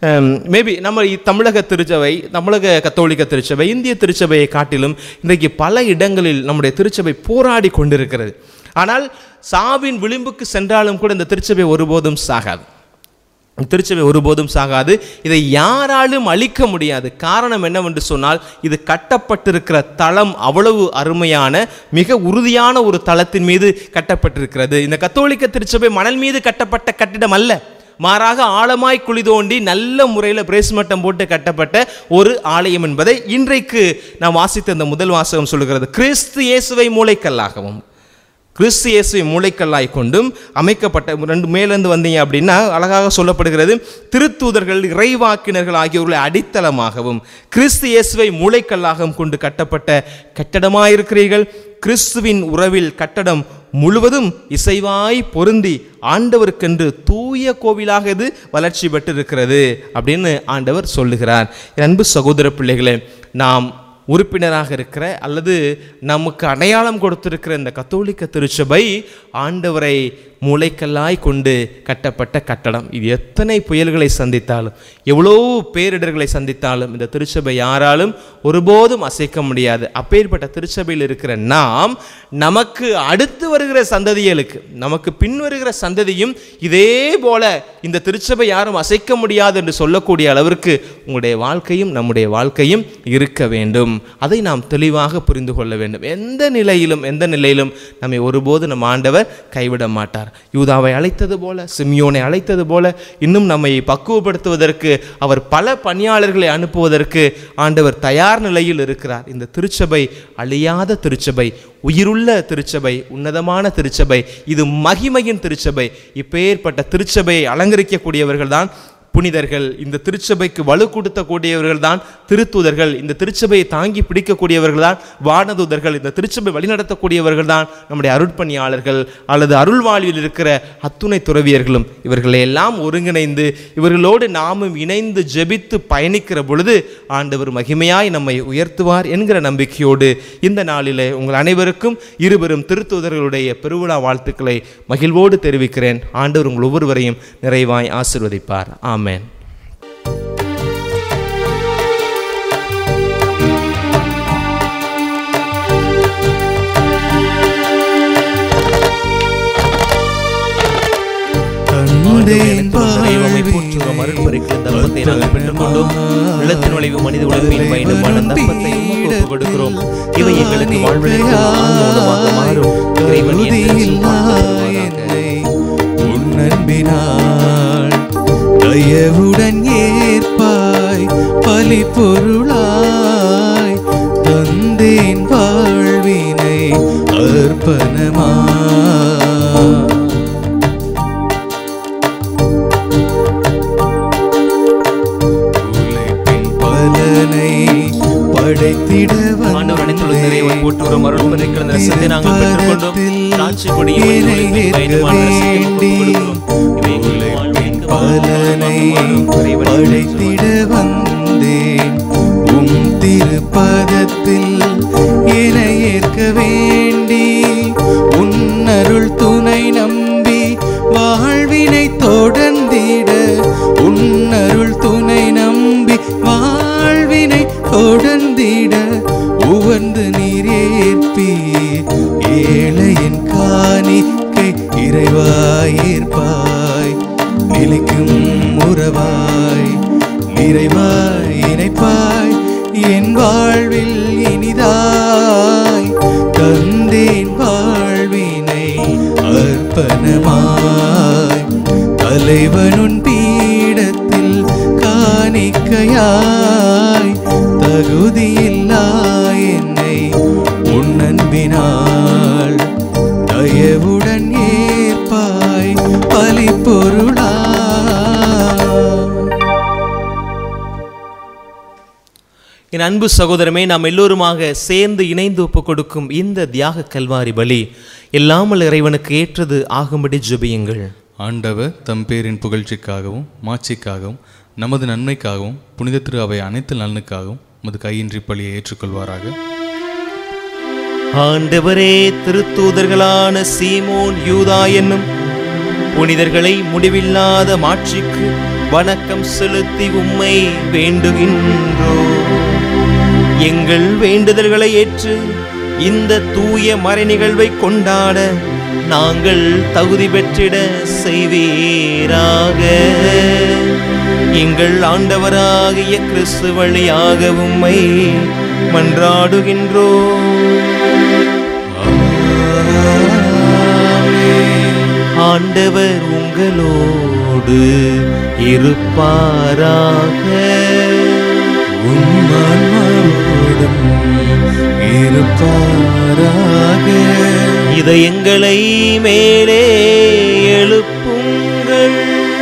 மேபி நம்ம இ- தமிழக திருச்சபை தமிழக கத்தோலிக்க திருச்சபை இந்திய திருச்சபையை காட்டிலும் இன்றைக்கு பல இடங்களில் நம்முடைய திருச்சபை போராடி கொண்டிருக்கிறது ஆனால் சாவின் விளிம்புக்கு சென்றாலும் கூட இந்த திருச்சபை ஒருபோதும் சாகாது திருச்சபை ஒருபோதும் சாகாது இதை யாராலும் அழிக்க முடியாது காரணம் என்னவென்று சொன்னால் இது கட்டப்பட்டிருக்கிற தளம் அவ்வளவு அருமையான மிக உறுதியான ஒரு தளத்தின் மீது கட்டப்பட்டிருக்கிறது இந்த கத்தோலிக்க திருச்சபை மணல் மீது கட்டப்பட்ட கட்டிடம் அல்ல மாறாக ஆழமாய் குழி தோண்டி நல்ல முறையில் பிரேஸ்மட்டம் போட்டு கட்டப்பட்ட ஒரு ஆலயம் என்பதை இன்றைக்கு நாம் வாசித்த இந்த முதல் வாசகம் சொல்லுகிறது கிறிஸ்து இயேசுவை மூளைக்கல்லாகவும் கிறிஸ்து இயேசுவை மூளைக்கல்லாய் கொண்டும் அமைக்கப்பட்ட ரெண்டு மேலேருந்து வந்தீங்க அப்படின்னா அழகாக சொல்லப்படுகிறது திருத்தூதர்கள் இறைவாக்கினர்கள் ஆகியோர்களை அடித்தளமாகவும் கிறிஸ்து இயேசுவை மூளைக்கல்லாகவும் கொண்டு கட்டப்பட்ட கட்டடமாயிருக்கிறீர்கள் கிறிஸ்துவின் உறவில் கட்டடம் முழுவதும் இசைவாய் பொருந்தி ஆண்டவருக்கென்று தூய கோவிலாக இது வளர்ச்சி பெற்றிருக்கிறது அப்படின்னு ஆண்டவர் சொல்லுகிறார் என் அன்பு சகோதர பிள்ளைகளே நாம் உறுப்பினராக இருக்கிற அல்லது நமக்கு அடையாளம் கொடுத்திருக்கிற இந்த கத்தோலிக்க திருச்சபை ஆண்டவரை மூளைக்கல்லாய் கொண்டு கட்டப்பட்ட கட்டடம் இது எத்தனை புயல்களை சந்தித்தாலும் எவ்வளோ பேரிடர்களை சந்தித்தாலும் இந்த திருச்சபை யாராலும் ஒருபோதும் அசைக்க முடியாது அப்பேற்பட்ட திருச்சபையில் இருக்கிற நாம் நமக்கு அடுத்து வருகிற சந்ததிகளுக்கு நமக்கு பின் வருகிற சந்ததியும் இதே போல இந்த திருச்சபை யாரும் அசைக்க முடியாது என்று சொல்லக்கூடிய அளவிற்கு உங்களுடைய வாழ்க்கையும் நம்முடைய வாழ்க்கையும் இருக்க வேண்டும் அதை நாம் தெளிவாக புரிந்து கொள்ள வேண்டும் எந்த நிலையிலும் எந்த நிலையிலும் நம்மை ஒருபோது நம் ஆண்டவர் கைவிட மாட்டார் யூதாவை அழைத்தது போல சிமியோனை அழைத்தது போல இன்னும் நம்மை பக்குவப்படுத்துவதற்கு அவர் பல பணியாளர்களை அனுப்புவதற்கு ஆண்டவர் தயார் நிலையில் இருக்கிறார் இந்த திருச்சபை அழியாத திருச்சபை உயிருள்ள திருச்சபை உன்னதமான திருச்சபை இது மகிமையின் திருச்சபை இப்பேற்பட்ட திருச்சபையை அலங்கரிக்கக்கூடியவர்கள் தான் புனிதர்கள் இந்த திருச்சபைக்கு வலு கொடுத்தக்கூடியவர்கள் தான் திருத்தூதர்கள் இந்த திருச்சபையை தாங்கி பிடிக்கக்கூடியவர்கள் தான் வானதூதர்கள் இந்த திருச்சபை வழிநடத்தக்கூடியவர்கள் தான் நம்முடைய அருட்பணியாளர்கள் அல்லது அருள்வாழ்வில் இருக்கிற அத்துணை துறவியர்களும் இவர்களை எல்லாம் ஒருங்கிணைந்து இவர்களோடு நாமும் இணைந்து ஜெபித்து பயணிக்கிற பொழுது ஆண்டவர் மகிமையாய் நம்மை உயர்த்துவார் என்கிற நம்பிக்கையோடு இந்த நாளிலே உங்கள் அனைவருக்கும் இருவரும் திருத்தூதர்களுடைய பெருவிழா வாழ்த்துக்களை மகிழ்வோடு தெரிவிக்கிறேன் ஆண்டவர் உங்கள் ஒவ்வொருவரையும் நிறைவாய் ஆசிர்வதிப்பார் ஆமென் தந்தேன் தெய்வமை போற்றுகிறோம் அருட்பரிக்கு இந்த அப்பத்தை நாங்கள் பெற்றுக்கொண்டோம் நிலத்தின் விளைவு மனித உழைப்பின் பயணமான அந்த அப்பத்தை உமக்கு ஒப்புக் கொடுக்கிறோம் இவை எங்களுக்கு வாழ்வழிக்கும் ஆன்மூலமாக மாறும் இறைவன் என் பேரில் வாழ்த்துவாராக. என்னை உன் அன்பினால் தயவுடன் ஏற்பாய் பலி பொருளாய் தந்தேன் வாழ்வினை அர்ப்பணமா உழைப்பின் பலனை படைத்திட ஆண்டவர் அனைத்துள்ள நிறைவன் போற்றுகிறோம் அருட்பரிக்கு இந்த ரசத்தை நாங்கள் பெற்றுக்கொண்டோம் சாட்சி கொடிய மனித உழைப்பின் பயணமான ரசத்தை உமக்கு ஒப்புக் கொடுக்கிறோம் இவை எங்களுக்கு வாழ்வழிக்கும் பலனை ஆன்மூலமாக மாறும் இறைவன் என் பேரில் படைத்திட வந்தேன் உம் திருப்பதத்தில் என ஏற்க வேண்டி உன் அருள் துணை நம்பி வாழ்வினை தொடர்ந்திட உன் அருள் துணை நம்பி வாழ்வினை தொடர்ந்திட உவந்து நீர் ஏற்பீர் ஏழையின் காணிக்கை இறைவாய் ஏற்பாய் நிலைக்கும் உறவாய் நிறைவாய் இணைப்பாய் என் வாழ்வில் இனிதாய் தந்தேன் வாழ்வினை அர்ப்பணமாய் தலைவனுன் பீடத்தில் காணிக்கையாய் தகுதியில்லா என்னை உன் அன்பினால் தயவுடன் ஏற்பாய் பலி பொருளா என் அன்பு சகோதரமே நாம் எல்லோருமாக சேர்ந்து இணைந்து ஒப்பு கொடுக்கும் இந்த தியாக கல்வாரி பலி எல்லாமல் இறைவனுக்கு ஏற்றது ஆகும்படி ஜெபியுங்கள் ஆண்டவர் தம் பேரின் புகழ்ச்சிக்காகவும் மாட்சிக்காகவும் நமது நன்மைக்காகவும் புனித திரு அவை அனைத்து நலனுக்காகவும் உமது கையின்றி பலியை ஏற்றுக்கொள்வாராக ஆண்டவரே திருத்தூதர்களான சீமோன் யூதா என்னும் புனிதர்களை முடிவில்லாத மாட்சிக்கு வணக்கம் செலுத்தி உம்மை வேண்டுகின்றோ எங்கள் வேண்டுதல்களை ஏற்று இந்த தூய மறை நிகழ்வை கொண்டாட நாங்கள் தகுதி பெற்றிட செய்வீராக எங்கள் ஆண்டவராகிய கிறிஸ்து வழியாக உம்மை மன்றாடுகின்றோம் ஆண்டவர் உங்களோடு இருப்பாராக உம்மான்மாவோடும் இருப்பாராக இதயங்களை மேலே எழுப்புங்கள்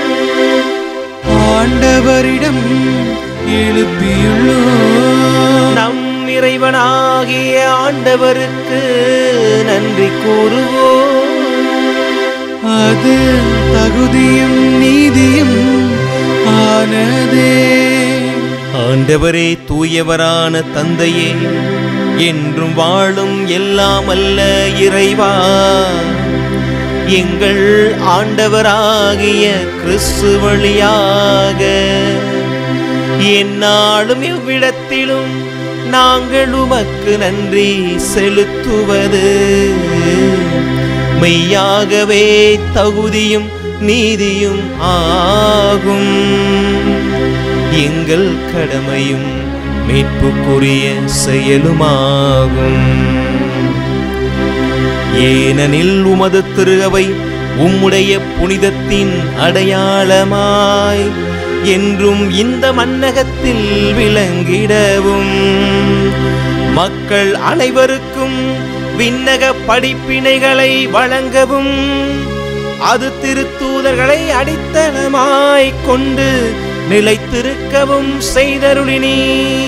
ஆண்டவரிடம் எழுப்பியுள்ளோம் நம் இறைவனாகிய ஆண்டவருக்கு நன்றி கூறுவோம் அது தகுதியும் நீதியும் ஆனதே ஆண்டவரே தூயவரான தந்தையே என்றும் வாழும் எல்லாம் அல்ல இறைவா எங்கள் ஆண்டவராகிய கிறிஸ்து வழியாக எந்நாளும் எவ்விடத்திலும் நாங்கள் உமக்கு நன்றி செலுத்துவது மெய்யாகவே தகுதியும் நீதியும் ஆகும் எங்கள் கடமையும் மீட்புக்குரிய செயலுமாகும் ஏனெனில் உமது திருகவை உம்முடைய புனிதத்தின் அடையாளமாய் என்றும் இந்த மன்னகத்தில் விளங்கிடவும் மக்கள் அனைவருக்கும் விண்ணக படிப்பினைகளை வழங்கவும் அது திருத்தூதர்களை அடித்தளமாய் கொண்டு நிலைத்திருக்கவும் செய்தருளினீ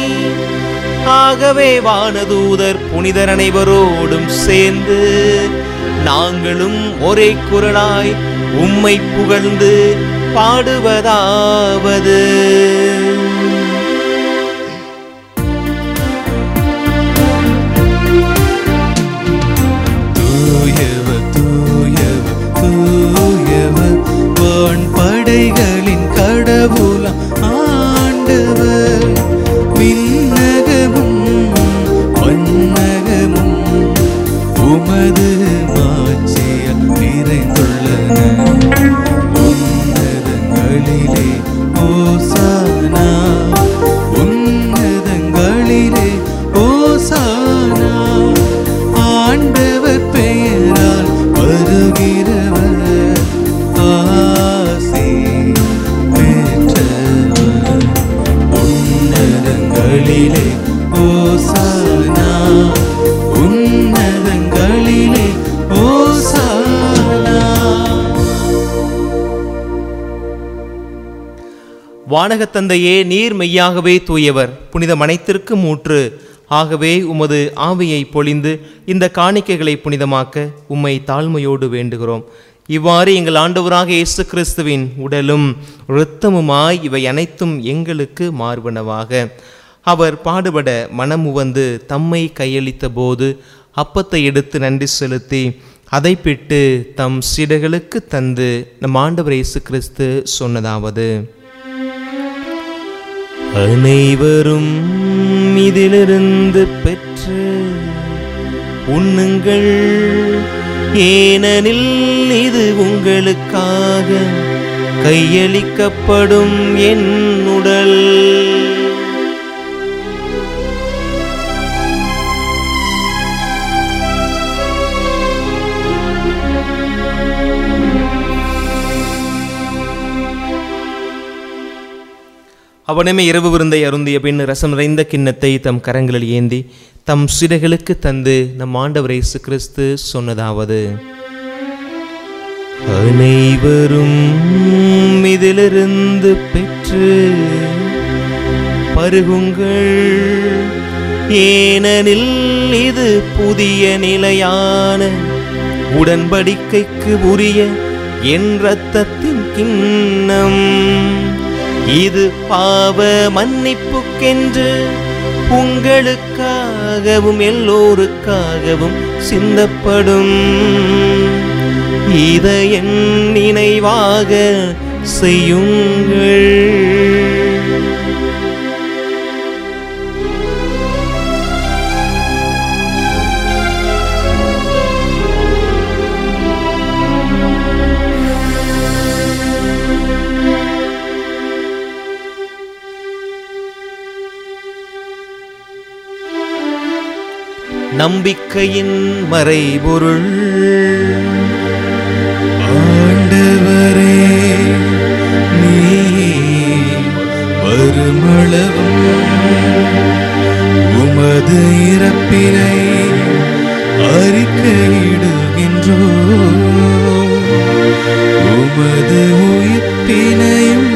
ஆகவே வானதூதர் புனிதர் அனைவரோடும் சேர்ந்து நாங்களும் ஒரே குரலாய் உம்மை புகழ்ந்து பாடுவதாவது தூயவர் தூயவர் தூயவர் வான் படைகளின் கடவுளாம் ஆண்டவர் விண்ணகமும் வண்ணகமும் உமது மாட்சியால் நிறைந்துள்ளன உன்னதங்களிலே ஓசானா உன்னதங்களிலே ஓசானா ஆண்டவர் பெயரால் வருகிறவர் ஆசி பெற்றவர் உன்னதங்களிலே ஓசானா உன்னதங்களிலே ஓசானா வானகத் தந்தையே நீர் மெய்யாகவே தூயவர் புனித மனைத்திற்கு மூற்று ஆகவே உமது ஆவியை பொழிந்து இந்த காணிக்கைகளை புனிதமாக்க உம்மை தாழ்மையோடு வேண்டுகிறோம் இவ்வாறு எங்கள் ஆண்டவராக இயேசு கிறிஸ்துவின் உடலும் இரத்தமுமாய் இவை அனைத்தும் எங்களுக்கு மார்பனவாக அவர் பாடுபட மனமுவந்து தம்மை கையளித்த போது அப்பத்தை எடுத்து நன்றி செலுத்தி அதை பிட்டு தம் சீடர்களுக்கு தந்து நம் ஆண்டவர் இயேசு கிறிஸ்து சொன்னதாவது அனைவரும் இதிலிருந்து பெற்று உண்ணுங்கள் ஏனெனில் இது உங்களுக்காக கையளிக்கப்படும் என் உடல் அவனுமே இரவு விருந்தை அருந்திய பின் ரசம் நிறைந்த கிண்ணத்தை தம் கரங்களில் ஏந்தி தம் சிறைகளுக்கு தந்து நம் ஆண்டவர் இயேசு கிறிஸ்து சொன்னதாவது அனைவரும் இதிலிருந்து பெற்று பருகுங்கள் ஏனெனில் இது புதிய நிலையான உடன்படிக்கைக்கு உரிய என் இரத்தத்தின் கிண்ணம் இது பாவ மன்னிப்புக்கென்று உங்களுக்காகவும் எல்லோருக்காகவும் சிந்தப்படும் இதை என் நினைவாக செய்யுங்கள் நம்பிக்கையின் மறைபொருள் ஆண்டவரே நீ வருமளவும் உமது இறப்பினை அறிக்கையிடுகின்றோ உமது உயிர்ப்பினையும்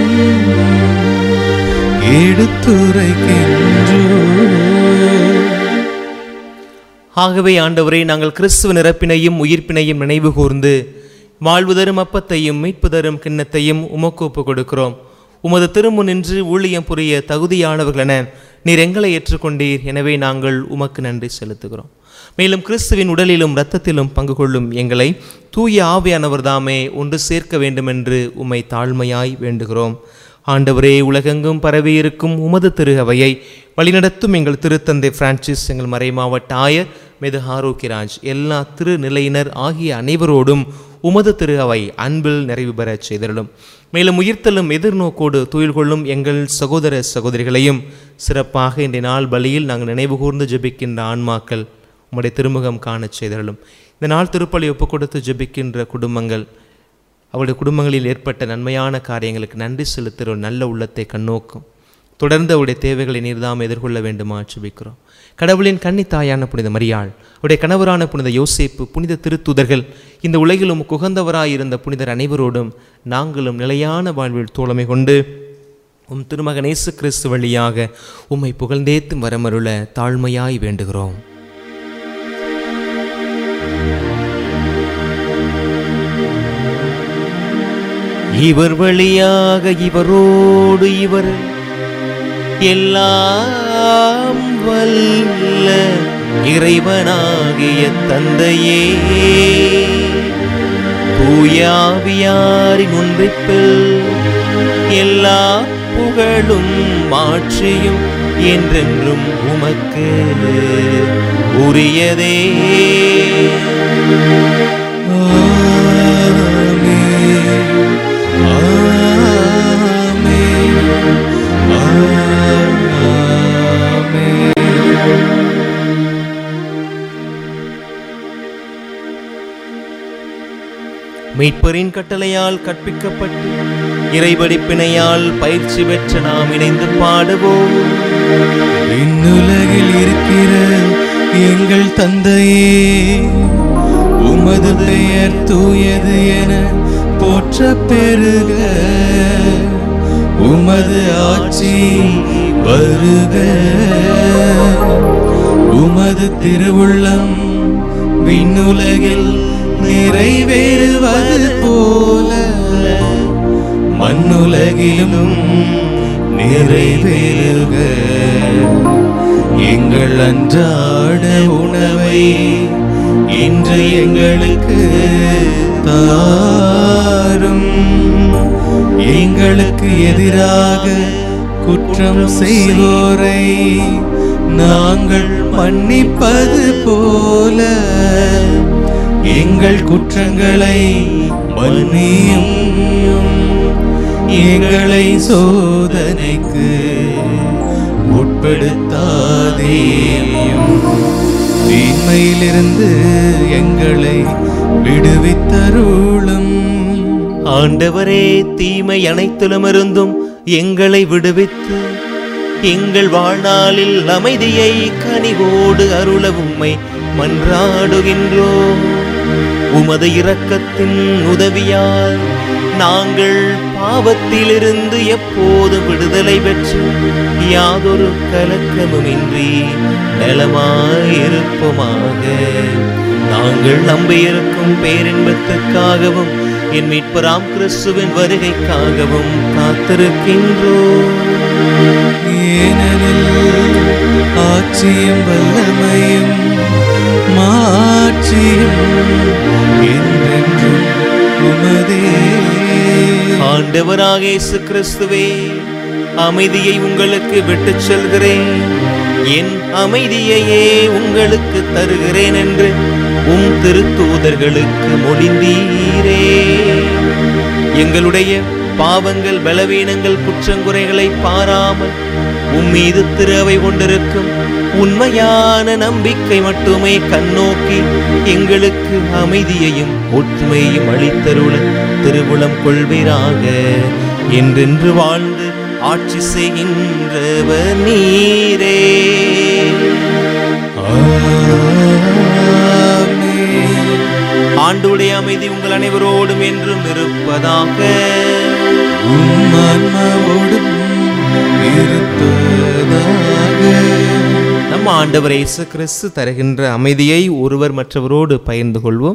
எடுத்துரைக்கின்றோ ஆகவே ஆண்டவரே நாங்கள் கிறிஸ்துவ நிரப்பினையும் உயிர்ப்பினையும் நினைவு கூர்ந்து வாழ்வு தரும் அப்பத்தையும் மீட்பு தரும் கிண்ணத்தையும் உமக்கு ஒப்புக் கொடுக்கிறோம் உமது திருமுன் நின்று ஊழியம் புரிய தகுதியானவர்களென நீர் எங்களை ஏற்றுக்கொண்டீர் எனவே நாங்கள் உமக்கு நன்றி செலுத்துகிறோம் மேலும் கிறிஸ்துவின் உடலிலும் இரத்தத்திலும் பங்கு கொள்ளும் எங்களை தூய ஆவியானவர் தாமே ஒன்று சேர்க்க வேண்டுமென்று உம்மை தாழ்மையாய் வேண்டுகிறோம் ஆண்டவரே உலகெங்கும் பரவியிருக்கும் உமது திரு அவையை வழிநடத்தும் எங்கள் திருத்தந்தை பிரான்சிஸ் எங்கள் மறைமாவட்ட ஆயர் மெது ஆரோக்கியராஜ் எல்லா திருநிலையினர் ஆகிய அனைவரோடும் உமது திரு அவை அன்பில் நிறைவு பெறச் செய்திருளும் மேலும் உயிர்த்தலும் எதிர்நோக்கோடு துயில் கொள்ளும் எங்கள் சகோதர சகோதரிகளையும் சிறப்பாக இன்றைய நாள் பலியில் நாங்கள் நினைவு கூர்ந்து ஜெபிக்கின்ற ஆன்மாக்கள் உம்முடைய திருமுகம் காணச் செய்திருளும் இந்த நாள் திருப்பலி ஒப்புக் கொடுத்து ஜெபிக்கின்ற குடும்பங்கள் அவருடைய குடும்பங்களில் ஏற்பட்ட நன்மையான காரியங்களுக்கு நன்றி செலுத்துகிற ஒரு நல்ல உள்ளத்தை கண்ணோக்கும் தொடர்ந்து அவருடைய தேவைகளை நீர்தாம் எதிர்கொள்ள வேண்டுமா ஜெபிக்கிறோம் கடவுளின் கன்னி தாயான புனித மரியாள் அவருடைய கணவரான புனித யோசேப்பு புனித திருத்துதர்கள் இந்த உலகிலும் குகந்தவராயிருந்த புனிதர் அனைவரோடும் நாங்களும் நிலையான வாழ்வில் தோழமை கொண்டு உம் திருமகன் இயேசு கிறிஸ்து வழியாக உம்மை புகழ்ந்தேத்தும் வரமருள தாழ்மையாய் வேண்டுகிறோம் இவர் வழியாக இவரோடு இவர் எல்லாம் வல்ல இறைவனாகிய தந்தையே தூயாவியாரின் ஒன்றிப்பில் எல்லா புகழும் மாட்சியும் என்றென்றும் உமக்கு உரியதே மீட்பரின் கட்டளையால் கற்பிக்கப்பட்டு இறைபடிப்பினையால் பயிற்சி பெற்ற நாம் இணைந்து பாடுவோம் விண்ணுலகில் இருக்கிற எங்கள் தந்தையே உமது பெயர் தூயது என போற்ற பெருக உமது ஆட்சி வருக உமது திருவுள்ளம் விண்ணுலகில் நிறைவேறுவது போல மண்ணுலகிலும் நிறைவேறுக எங்கள் அன்றாட உணவை இன்று எங்களுக்கு தாரும் எங்களுக்கு எதிராக குற்றம் செய்வோரை நாங்கள் மன்னிப்பது போல எங்கள் குற்றங்களை மன்னியும் எங்களை சோதனைக்கு உட்படுத்தாதேயும் தீமையிலிருந்து எங்களை விடுவித்தருளும் ஆண்டவரே தீமை அனைத்திலுமிருந்தும் எங்களை விடுவித்து எங்கள் வாழ்நாளில் அமைதியை கனிவோடு அருள உம்மை மன்றாடுகின்றோம் உமது இரக்கத்தின் உதவியால் நாங்கள் பாவத்திலிருந்து எப்போது விடுதலை பெற்று யாதொரு கலக்கமுமின்றி நலமாயிருப்போமாக நாங்கள் நம்பியிருக்கும் பேரின்பத்துக்காகவும் என் மீட்பராம் கிறிஸ்துவின் வருகைக்காகவும் காத்திருக்கின்றோம் ஏனெனில் ஆட்சியும் வல்லமையும் மாட்சியும் என்றென்றும் உமதே ஆண்டவராக இயேசு கிறிஸ்துவே அமைதியை உங்களுக்கு விட்டுச் செல்கிறேன் என் அமைதியையே உங்களுக்கு தருகிறேன் என்று உம் திருத்தூதர்களுக்கு மொழிந்தீரே எங்களுடைய பாவங்கள் பலவீனங்கள் குற்றங்குறைகளை பாராமல் உம் மீது திறவை கொண்டிருக்கும் உண்மையான நம்பிக்கை மட்டுமே கண்ணோக்கி எங்களுக்கு அமைதியையும் ஒற்றுமையையும் அளித்தருள திருவுளம் கொள்வீராக என்றென்று வாழ்ந்து ஆட்சி செய்கின்றவர் நீரே ஆமென். ஆண்டுடைய அமைதி உங்கள் அனைவரோடும் என்றும் இருப்பதாக உம் ஆன்மாவோடும் இருப்பதாக நம்ம ஆண்டவர் இயேசு கிறிஸ்து தருகின்ற அமைதியை ஒருவர் மற்றவரோடு பகிர்ந்து கொள்வோம்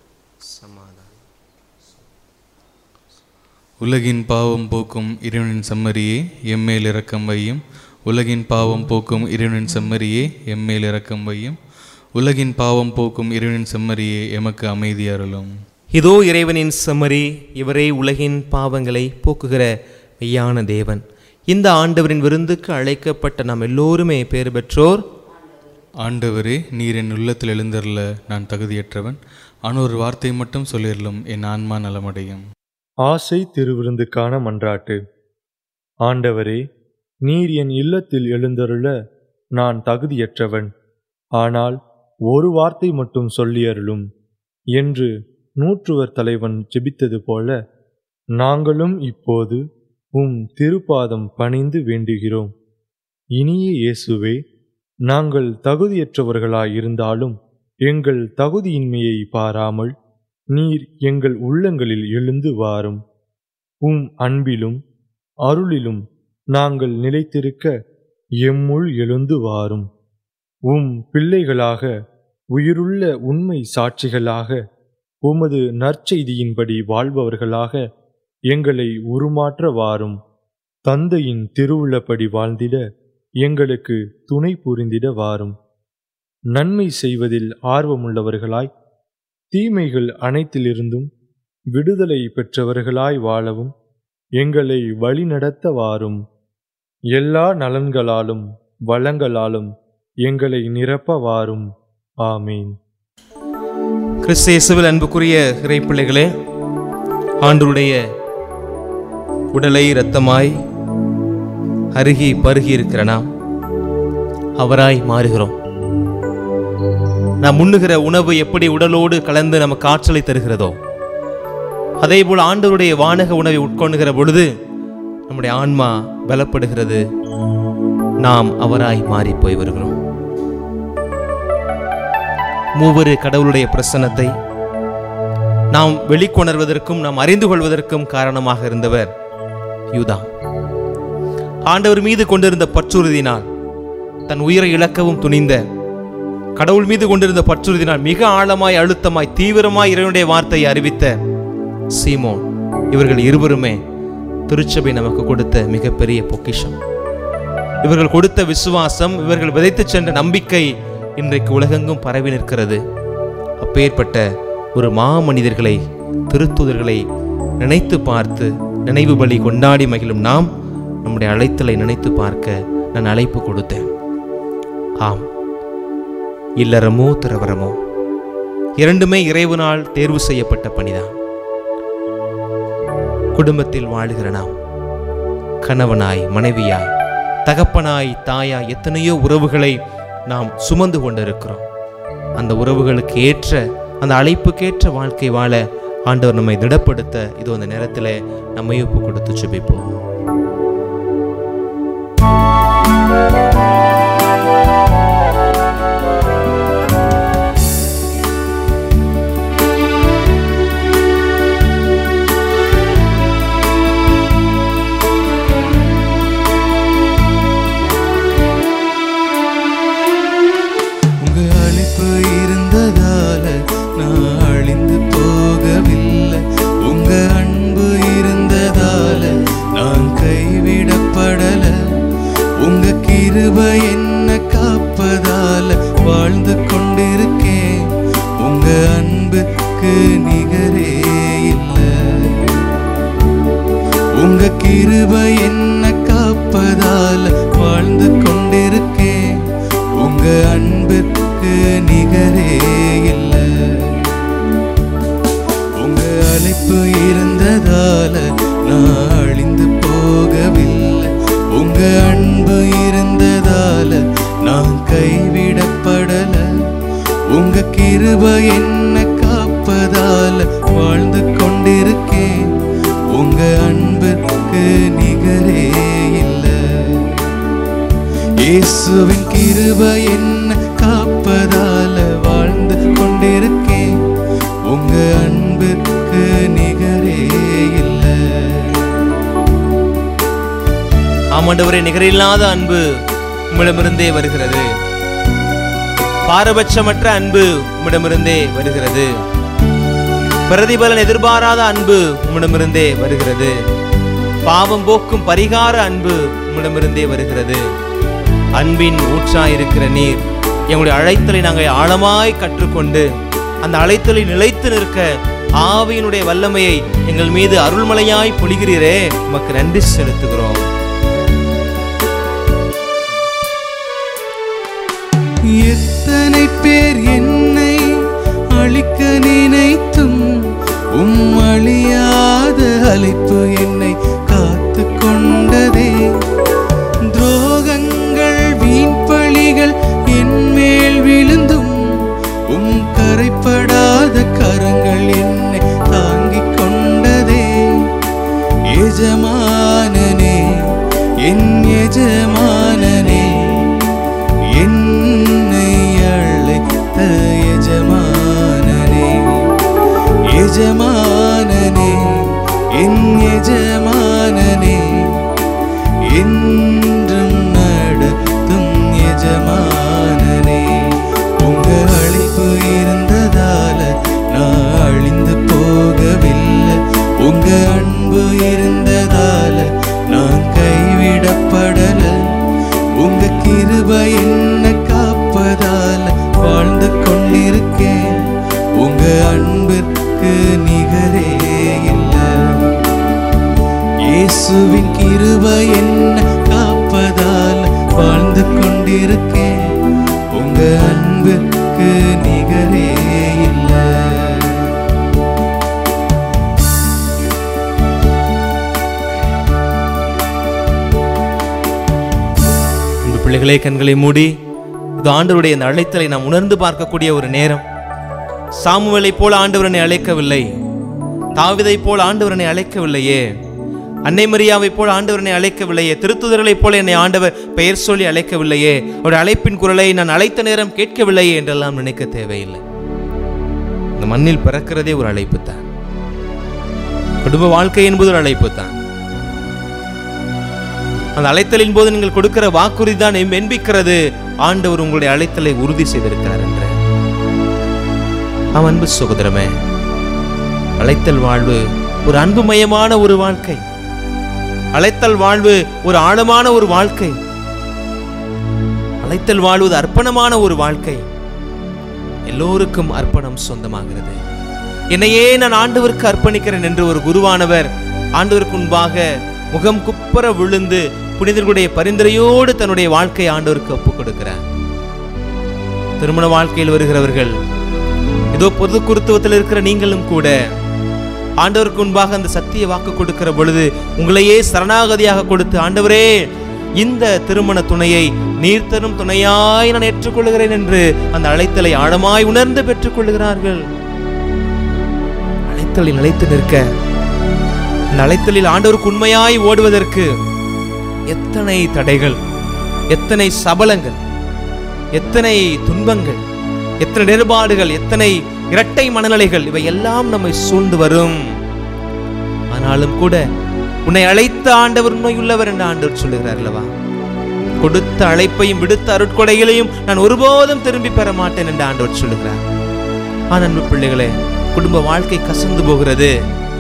உலகின் பாவம் போக்கும் இறைவனின் செம்மறியே எம்மேல் இரக்கம் வையும் உலகின் பாவம் போக்கும் இறைவனின் செம்மறியே எம்மேல் இரக்கம் வையும் உலகின் பாவம் போக்கும் இறைவனின் செம்மறியே எமக்கு அமைதி அருளும் இதோ இறைவனின் செம்மறி இவரே உலகின் பாவங்களை போக்குகிற மெய்யான தேவன் இந்த ஆண்டவரின் விருந்துக்கு அழைக்கப்பட்ட நாம் எல்லோருமே பேறு பெற்றோர் ஆண்டவரே நீர் என் உள்ளத்தில் எழுந்தருள நான் தகுதியற்றவன் ஆனால் ஒரு வார்த்தை மட்டும் சொல்லிடலும் என் ஆன்மா நலமடையும் ஆசை திருவிருந்துக்கான மன்றாட்டு ஆண்டவரே நீர் என் இல்லத்தில் எழுந்தருள நான் தகுதியற்றவன் ஆனால் ஒரு வார்த்தை மட்டும் சொல்லியருளும் என்று நூற்றுவர் தலைவன் ஜெபித்தது போல நாங்களும் இப்போது உம் திருப்பாதம் பணிந்து வேண்டுகிறோம் இனிய இயேசுவே நாங்கள் தகுதியற்றவர்களாயிருந்தாலும் எங்கள் தகுதியின்மையை பாராமல் நீர் எங்கள் உள்ளங்களில் எழுந்து வாரும் உம் அன்பிலும் அருளிலும் நாங்கள் நிலைத்திருக்க எம்முள் எழுந்து வாரும் உம் பிள்ளைகளாக உயிருள்ள உண்மை சாட்சிகளாக உமது நற்செய்தியின்படி வாழ்பவர்களாக எங்களை உருமாற்ற வாரும் தந்தையின் திருவுள்ளப்படி வாழ்ந்திட எங்களுக்கு துணை புரிந்திட வாரும் நன்மை செய்வதில் ஆர்வமுள்ளவர்களாய் தீமைகள் அனைத்திலிருந்தும் விடுதலை பெற்றவர்களாய் வாழவும் எங்களை வழிநடத்த வாரும் எல்லா நலன்களாலும் வளங்களாலும் எங்களை நிரப்ப வாரும் ஆமீன் கிறிஸ்தேசுவில் அன்புக்குரிய இறைப்பிள்ளைகளே ஆண்டருடைய உடலை இரத்தமாய் அருகி பருகி இருக்கிற நாம் அவராய் மாறுகிறோம் நாம் உண்ணுகிற உணவு எப்படி உடலோடு கலந்து நமக்கு ஆற்றலை தருகிறதோ அதேபோல் ஆண்டவருடைய வானக உணவை உட்கொண்டுகிற பொழுது நம்முடைய ஆன்மா பலப்படுகிறது நாம் அவராய் மாறி போய் வருகிறோம் மூவரு கடவுளுடைய பிரசன்னத்தை நாம் வெளிக்கொணர்வதற்கும் நாம் அறிந்து கொள்வதற்கும் காரணமாக இருந்தவர் யூதா ஆண்டவர் மீது கொண்டிருந்த பற்றுறுதியினால் தன் உயிரை இழக்கவும் துணிந்த கடவுள் மீது கொண்டிருந்த பற்றுறுதியினால் மிக ஆழமாய் அழுத்தமாய் தீவிரமாய் இறைவனுடைய வார்த்தையை அறிவித்த சீமோன் இவர்கள் இருவருமே திருச்சபை நமக்கு கொடுத்த மிகப்பெரிய பொக்கிஷம் இவர்கள் கொடுத்த விசுவாசம் இவர்கள் விதைத்துச் சென்ற நம்பிக்கை இன்றைக்கு உலகெங்கும் பரவி நிற்கிறது அப்பேற்பட்ட ஒரு மாமனிதர்களை திருத்துதர்களை நினைத்து பார்த்து நினைவு பலி கொண்டாடி மகிழும் நாம் நம்முடைய அழைத்தலை நினைத்து பார்க்க நான் அழைப்பு கொடுத்தேன் ஆம் இல்லறமோ திரவரமோ இரண்டுமே இறைவனால் தேர்வு செய்யப்பட்ட பணிதான் குடும்பத்தில் வாழுகிற நாம் கணவனாய் மனைவியாய் தகப்பனாய் தாயாய் எத்தனையோ உறவுகளை நாம் சுமந்து கொண்டிருக்கிறோம் அந்த உறவுகளுக்கு ஏற்ற அந்த அழைப்புக்கேற்ற வாழ்க்கை வாழ ஆண்டவர் நம்மை திடப்படுத்த இதோ அந்த நேரத்தில் நம்மை ஒப்பு கொடுத்து சுபிப்போம் கிருபை என்ன காப்பதால வாழ்ந்து கொண்டிருக்கேன் உங்க அன்புக்கு நிகரே இல்லை உங்க கிருபை என்ன காப்பதால வாழ்ந்து கொண்டிருக்கேன் உங்க அன்பிற்கு நிகரே இல்லை உங்க அழைப்பு இருந்ததால நான் அழிந்து போகவில்லை உங்க அன்பு இருந்ததால நான் கைவிடப்படல உங்க கிருபை என்ன காப்பதால வாழ்ந்து கொண்டிருக்கேன் உங்க அன்புக்கு நிகரே இல்லை இயேசுவின் கிருபை என்ன காப்பதால வாழ்ந்து கொண்டிருக்கேன் உங்க அன்புக்கு நிகரே இல்லை ஆமாண்டவரே நிகரில்லாத அன்பு உம்மிடமிருந்தே வருகிறது பாரபட்சமற்ற அன்பு உம்மிடமிருந்தே வருகிறது பிரதிபலன் எதிர்பாராத அன்பு உம்மிடமிருந்தே வருகிறது பாவம் போக்கும் பரிகார அன்பு உம்மிடமிருந்தே வருகிறது அன்பின் ஊற்றாயிருக்கிற நீர் எங்களுடைய அழைத்தலை நாங்கள் ஆழமாய் கற்றுக்கொண்டு அந்த அழைத்தலை நிலைத்து நிற்க ஆவியினுடைய வல்லமையை எங்கள் மீது அருள்மலையாய் பொழிகிறீரே உமக்கு நன்றி செலுத்துகிறோம் எத்தனை பேர் என்னை அழிக்க நினைத்தும் உம் அழியாத அழைப்பு என்னை காத்து கொண்டதே துரோகங்கள் வீண் பழிகள் என் மேல் விழுந்தும் உம் கரைப்படாத கரங்கள் என்னை தாங்கிக் கொண்டதே எஜமானனே என் எஜமானனே என்னை அழைத்த எஜமானனே எஜமானனே என் எஜமானனே என்றும் நடத்தும் எஜமானனே உங்க அழைப்பு இருந்ததால நான் அழிந்து போகவில்லை உங்க அன்பு இருந்ததால நான் கைவிடப்படல உங்க கிருபை என்ன காப்பதால வாழ்ந்து கொண்டிருக்கேன் உங்க அன்பிற்கு நிகரே இல்லை இயேசுவின் கிருபை என்ன காப்பதால் வாழ்ந்து கொண்டிருக்கேன் உங்க அன்புக்கு நிகரே இல்லை அன்பு பிள்ளைகளே கண்களை மூடி இது ஆண்டவருடைய இந்த அழைத்தலை நாம் உணர்ந்து பார்க்கக்கூடிய ஒரு நேரம் சாமுவேலை போல ஆண்டவரனை அழைக்கவில்லை தாவிதை போல ஆண்டவரனை அழைக்கவில்லையே அன்னை மரியாவை போல ஆண்டவரனை அழைக்கவில்லையே திருத்துதர்களைப் போல என்னை ஆண்டவர் பெயர் சொல்லி அழைக்கவில்லையே அவருடைய அழைப்பின் குரலை நான் அழைத்த நேரம் கேட்கவில்லையே என்றெல்லாம் நினைக்க தேவையில்லை இந்த மண்ணில் பிறக்கிறதே ஒரு அழைப்பு தான் குடும்ப வாழ்க்கை என்பது ஒரு அழைப்பு தான் அந்த அழைத்தலின் போது நீங்கள் கொடுக்கிற வாக்குறுதி தான் என்பிக்கிறது ஆண்டவர் உங்களுடைய அழைத்தலை உறுதி செய்திருக்கிறார் என்ற ஆம் அன்பு சகோதரமே அழைத்தல் வாழ்வு ஒரு அன்புமயமான ஒரு வாழ்க்கை அழைத்தல் வாழ்வு ஒரு ஆழமான ஒரு வாழ்க்கை அழைத்தல் வாழ்வது அர்ப்பணமான ஒரு வாழ்க்கை எல்லோருக்கும் அர்ப்பணம் சொந்தமாகிறது என்னையே நான் ஆண்டவருக்கு அர்ப்பணிக்கிறேன் என்று ஒரு குருவானவர் ஆண்டவருக்கு முன்பாக முகம் குப்பர விழுந்து புனிதர்களுடைய பரிந்துரையோடு தன்னுடைய வாழ்க்கை ஆண்டவருக்கு ஒப்புக் கொடுக்கிறார் திருமண வாழ்க்கையில் வருகிறவர்கள் ஏதோ பொது குருத்துவத்தில் இருக்கிற நீங்களும் கூட ஆண்டவருக்கு முன்பாக அந்த சத்திய வாக்கு கொடுக்கிற பொழுது உங்களையே சரணாகதியாக கொடுத்து ஆண்டவரே இந்த திருமண துணையை நீர் தரும் துணையாய் நான் ஏற்றுக்கொள்கிறேன் என்று அந்த அழைத்தலை ஆழமாய் உணர்ந்து பெற்றுக் கொள்கிறார்கள் அழைத்தலில் நிலைத்து நிற்க இந்த அழைத்தலில் ஆண்டவருக்கு உண்மையாய் ஓடுவதற்கு எத்தனை தடைகள் எத்தனை சபலங்கள் எத்தனை துன்பங்கள் எத்தனை நெருபாடுகள் எத்தனை இரட்டை மனநிலைகள் இவை எல்லாம் நம்மை சூழ்ந்து வரும் ஆனாலும் கூட உன்னை அழைத்த ஆண்டவர் உண்மையுள்ளவர் என்று ஆண்டவர் சொல்லுகிறார் அல்லவா கொடுத்த அழைப்பையும் விடுத்த அருட்கொடைகளையும் நான் ஒருபோதும் திரும்பி பெற மாட்டேன் என்று ஆண்டவர் சொல்லுகிறார் ஆனா அன்பு பிள்ளைகளே குடும்ப வாழ்க்கை கசந்து போகிறது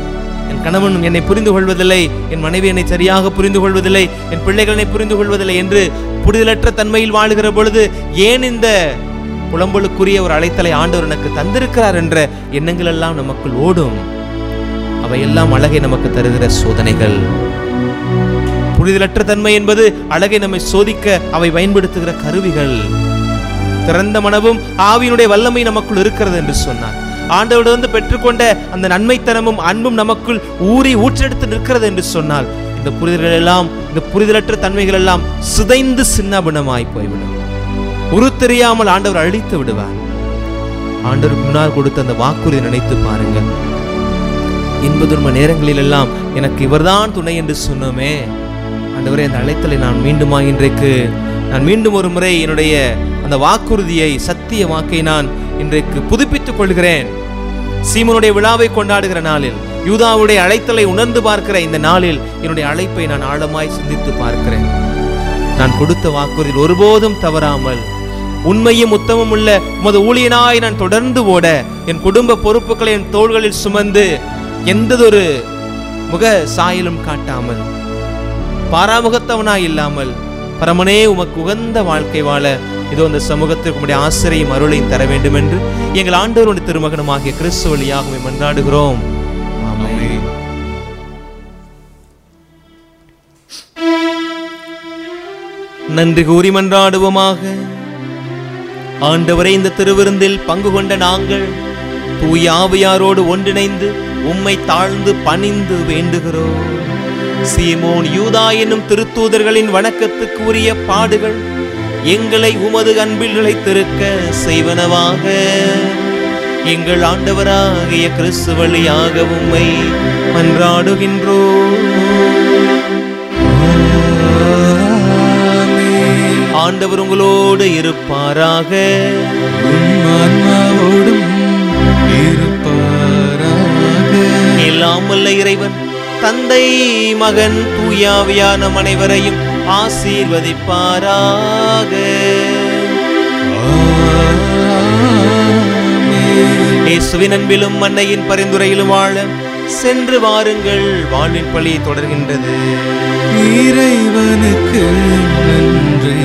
என் கணவன் என்னை புரிந்து கொள்வதில்லை என் மனைவி என்னை சரியாக புரிந்து கொள்வதில்லை என் பிள்ளைகள் என்னை புரிந்து கொள்வதில்லை என்று புரிதலற்ற தன்மையில் வாழுகிற பொழுது ஏன் இந்த புலம்பலுக்குரிய ஒரு அழைத்தலை ஆண்டவர் எனக்கு தந்திருக்கிறார் என்ற எண்ணங்கள் எல்லாம் நமக்குள் ஓடும் அவையெல்லாம் அழகை நமக்கு தருகிற சோதனைகள் புரிதலற்ற தன்மை என்பது அழகை நம்மை சோதிக்க அவை பயன்படுத்துகிற கருவிகள் திறந்த மனமும் ஆவியினுடைய வல்லமை நமக்குள் இருக்கிறது என்று சொன்னார் ஆண்டவரிடமிருந்து பெற்றுக்கொண்ட அந்த நன்மைத்தனமும் அன்பும் நமக்குள் ஊறி ஊற்றெடுத்து நிற்கிறது என்று சொன்னால் இந்த புரிதல்கள் எல்லாம் இந்த புரிதலற்ற தன்மைகள் எல்லாம் சிதைந்து சின்னபினமாய் போய்விடும் உரு தெரியாமல் ஆண்டவர் அழித்து விடுவார் ஆண்டவருக்கு முன்னால் கொடுத்த அந்த வாக்குறுதி நினைத்து பாருங்கள் இன்ப துன்ப நேரங்களில் எல்லாம் எனக்கு இவர்தான் துணை என்று சொன்னோமே ஆண்டவரே அந்த அழைத்தலை நான் மீண்டுமா இன்றைக்கு நான் மீண்டும் ஒரு முறை என்னுடைய அந்த வாக்குறுதியை சத்திய வாக்கை நான் இன்றைக்கு புதுப்பித்துக் கொள்கிறேன் சீமனுடைய விழாவை கொண்டாடுகிற நாளில் யூதாவுடைய அழைத்தலை உணர்ந்து பார்க்கிற இந்த நாளில் என்னுடைய அழைப்பை நான் ஆழமாய் சிந்தித்து பார்க்கிறேன் நான் கொடுத்த வாக்குறுதியில் ஒருபோதும் தவறாமல் உண்மையும் உத்தமும் உள்ள உமது ஊழியனாய் நான் தொடர்ந்து ஓட என் குடும்ப பொறுப்புகளை என் தோள்களில் சுமந்து எந்ததொரு முக சாயலும் காட்டாமல் பாராமுகத்தவனாய் இல்லாமல் பரமனே உமக்கு உகந்த வாழ்க்கை வாழ இதோ அந்த சமூகத்திற்கு உடைய ஆசிரியும் அருளையும் தர வேண்டும் என்று எங்கள் ஆண்டவருடைய திருமகனுமாகிய கிறிஸ்து வழியாகவே மன்றாடுகிறோம் ஆமென். நன்றி கூறி மன்றாடுவோமாக ஆண்டவரை இந்த திருவிருந்தில் பங்கு கொண்ட நாங்கள் தூய ஆவியாரோடு ஒன்றிணைந்து உம்மை தாழ்ந்து பணிந்து வேண்டுகிறோம் சீமோன் யூதா என்னும் திருத்தூதர்களின் வணக்கத்துக்கு உரிய பாடுகள் எங்களை உமது அன்பில் நிலைத்திருக்க செய்வனவாக எங்கள் ஆண்டவராகிய கிறிஸ்து வழியாக உம்மை மன்றாடுகின்றோம் ஆண்டவர் உங்களோடு இருப்பாராக உம் ஆன்மாவோடும் இருப்பாராக எல்லாம் வல்ல இறைவன் தந்தை மகன் தூயாவியான அனைவரையும் ஆசீர்வதிப்பாராக இயேசுவின் அன்பிலும் அன்னையின் பரிந்துரையிலும் வாழ சென்று வாருங்கள் வாழ்வின் பழி தொடர்கின்றது இறைவனுக்கு நன்றி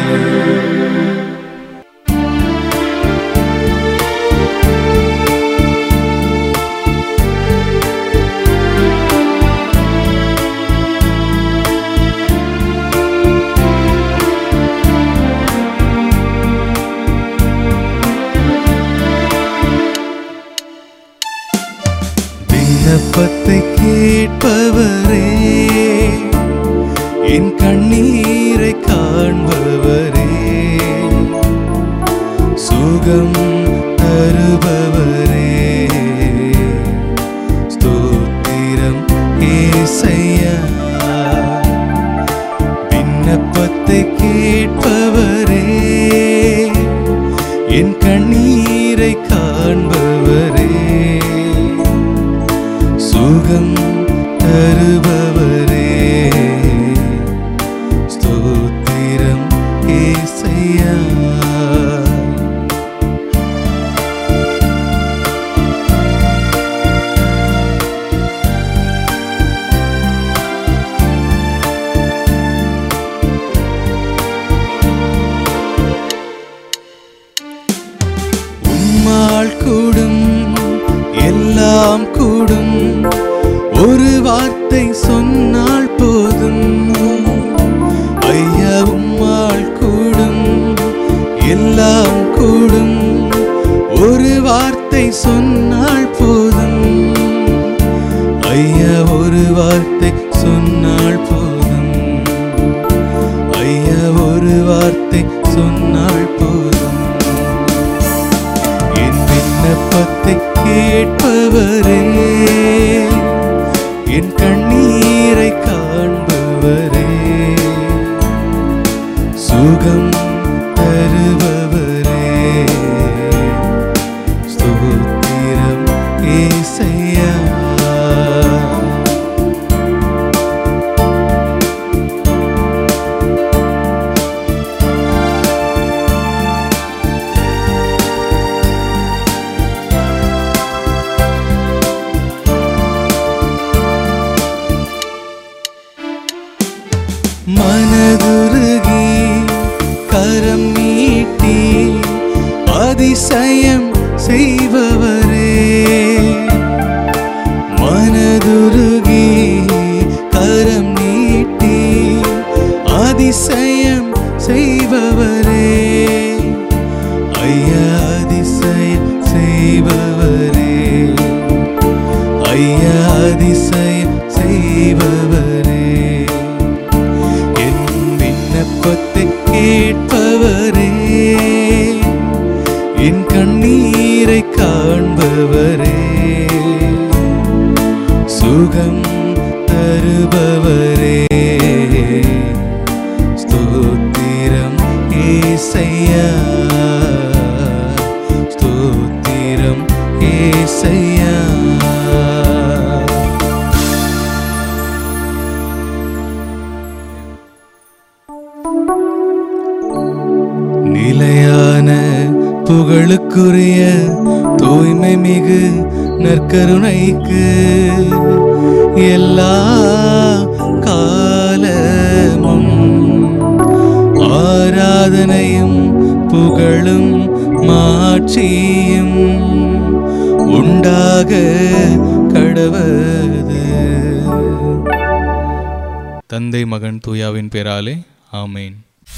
விண்ணப்பத்தை கேட்பவரே என் கண்ணீரை காண்பவரே சுகம் தருபவரே ஸ்தோத்திரம் ஏசையா விண்ணப்பத்தை கேட்பவரே என் கண்ணீரை காண்பவரே சுகம் தருபவரே ஸ்தோத்திரம் ஏசையா உம்மால் கூடும் எல்லாம் கூடும் ஒரு வார்த்தை சொன்னால் போதும் ஐயா உம்மால் கூடும் எல்லாம் கூடும் ஒரு வார்த்தை சொன்னால் போதும் ஐயா ஒரு வார்த்தை சொன்னால் போதும் ஐயா ஒரு வார்த்தை சொன்னால் போதும் என் விண்ணப்பத்தை கேட்பவரே என் கண்ணீரை காண்பவரே சுகம் தருபவரே ஸ்தோத்திரம் அதிசயம் செய்பவரே மனதுருகி கரம் நீட்டி அதிசயம் செய்பவரே ஐயா அதிசயம் செய்பவரே ஐயா அதிசயம் செய்பவரே என் விண்ணப்பத்தை கேட்பவரே என் கண்ணீரை காண்பவரே சுகம் தருபவரே ஸ்தோத்திரம் ஏசையா ஸ்தோத்திரம் ஏசையா நிலையான புகழுக்குரிய தூய்மை மிகு நற்கருணைக்கு எல்லா காலமும் ஆராதனையும் புகழும் மாட்சியும் உண்டாக கடவது தந்தை மகன் தூயாவின் பேராலே ஆமேன்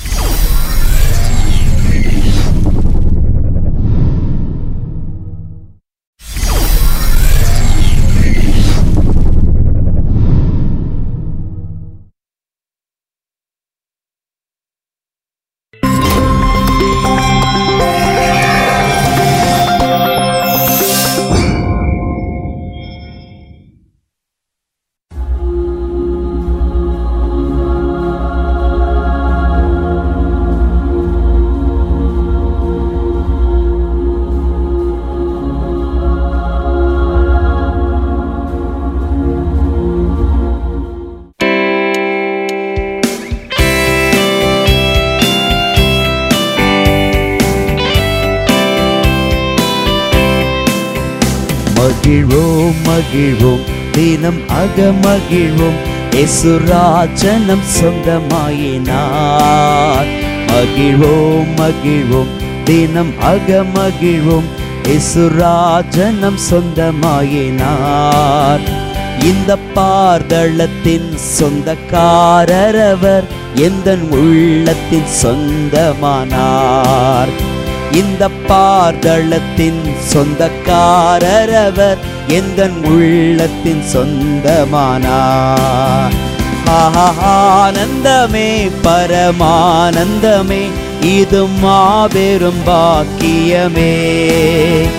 மகிழ்வோம் மகிழ்வோம் தினம் அகமகிழ்வோம் எசுராஜனம் சொந்தமாயினார் மகிழ்வோம் மகிழ்வோம் தினம் அகமகிழ்வோம் எசுராஜனம் சொந்தமாயினார் இந்த பார்தளத்தின் சொந்தக்காரரவர் எந்த உள்ளத்தின் சொந்தமானார் இந்த பார்தளத்தின் சொந்தக்காரரவர் எந்த உள்ளத்தின் சொந்தமானார் ஆஹா, ஆனந்தமே பரமானந்தமே இது மாபெரும் பாக்கியமே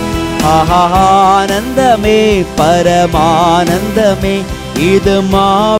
ஆஹா, ஆனந்தமே பரமானந்தமே இது மா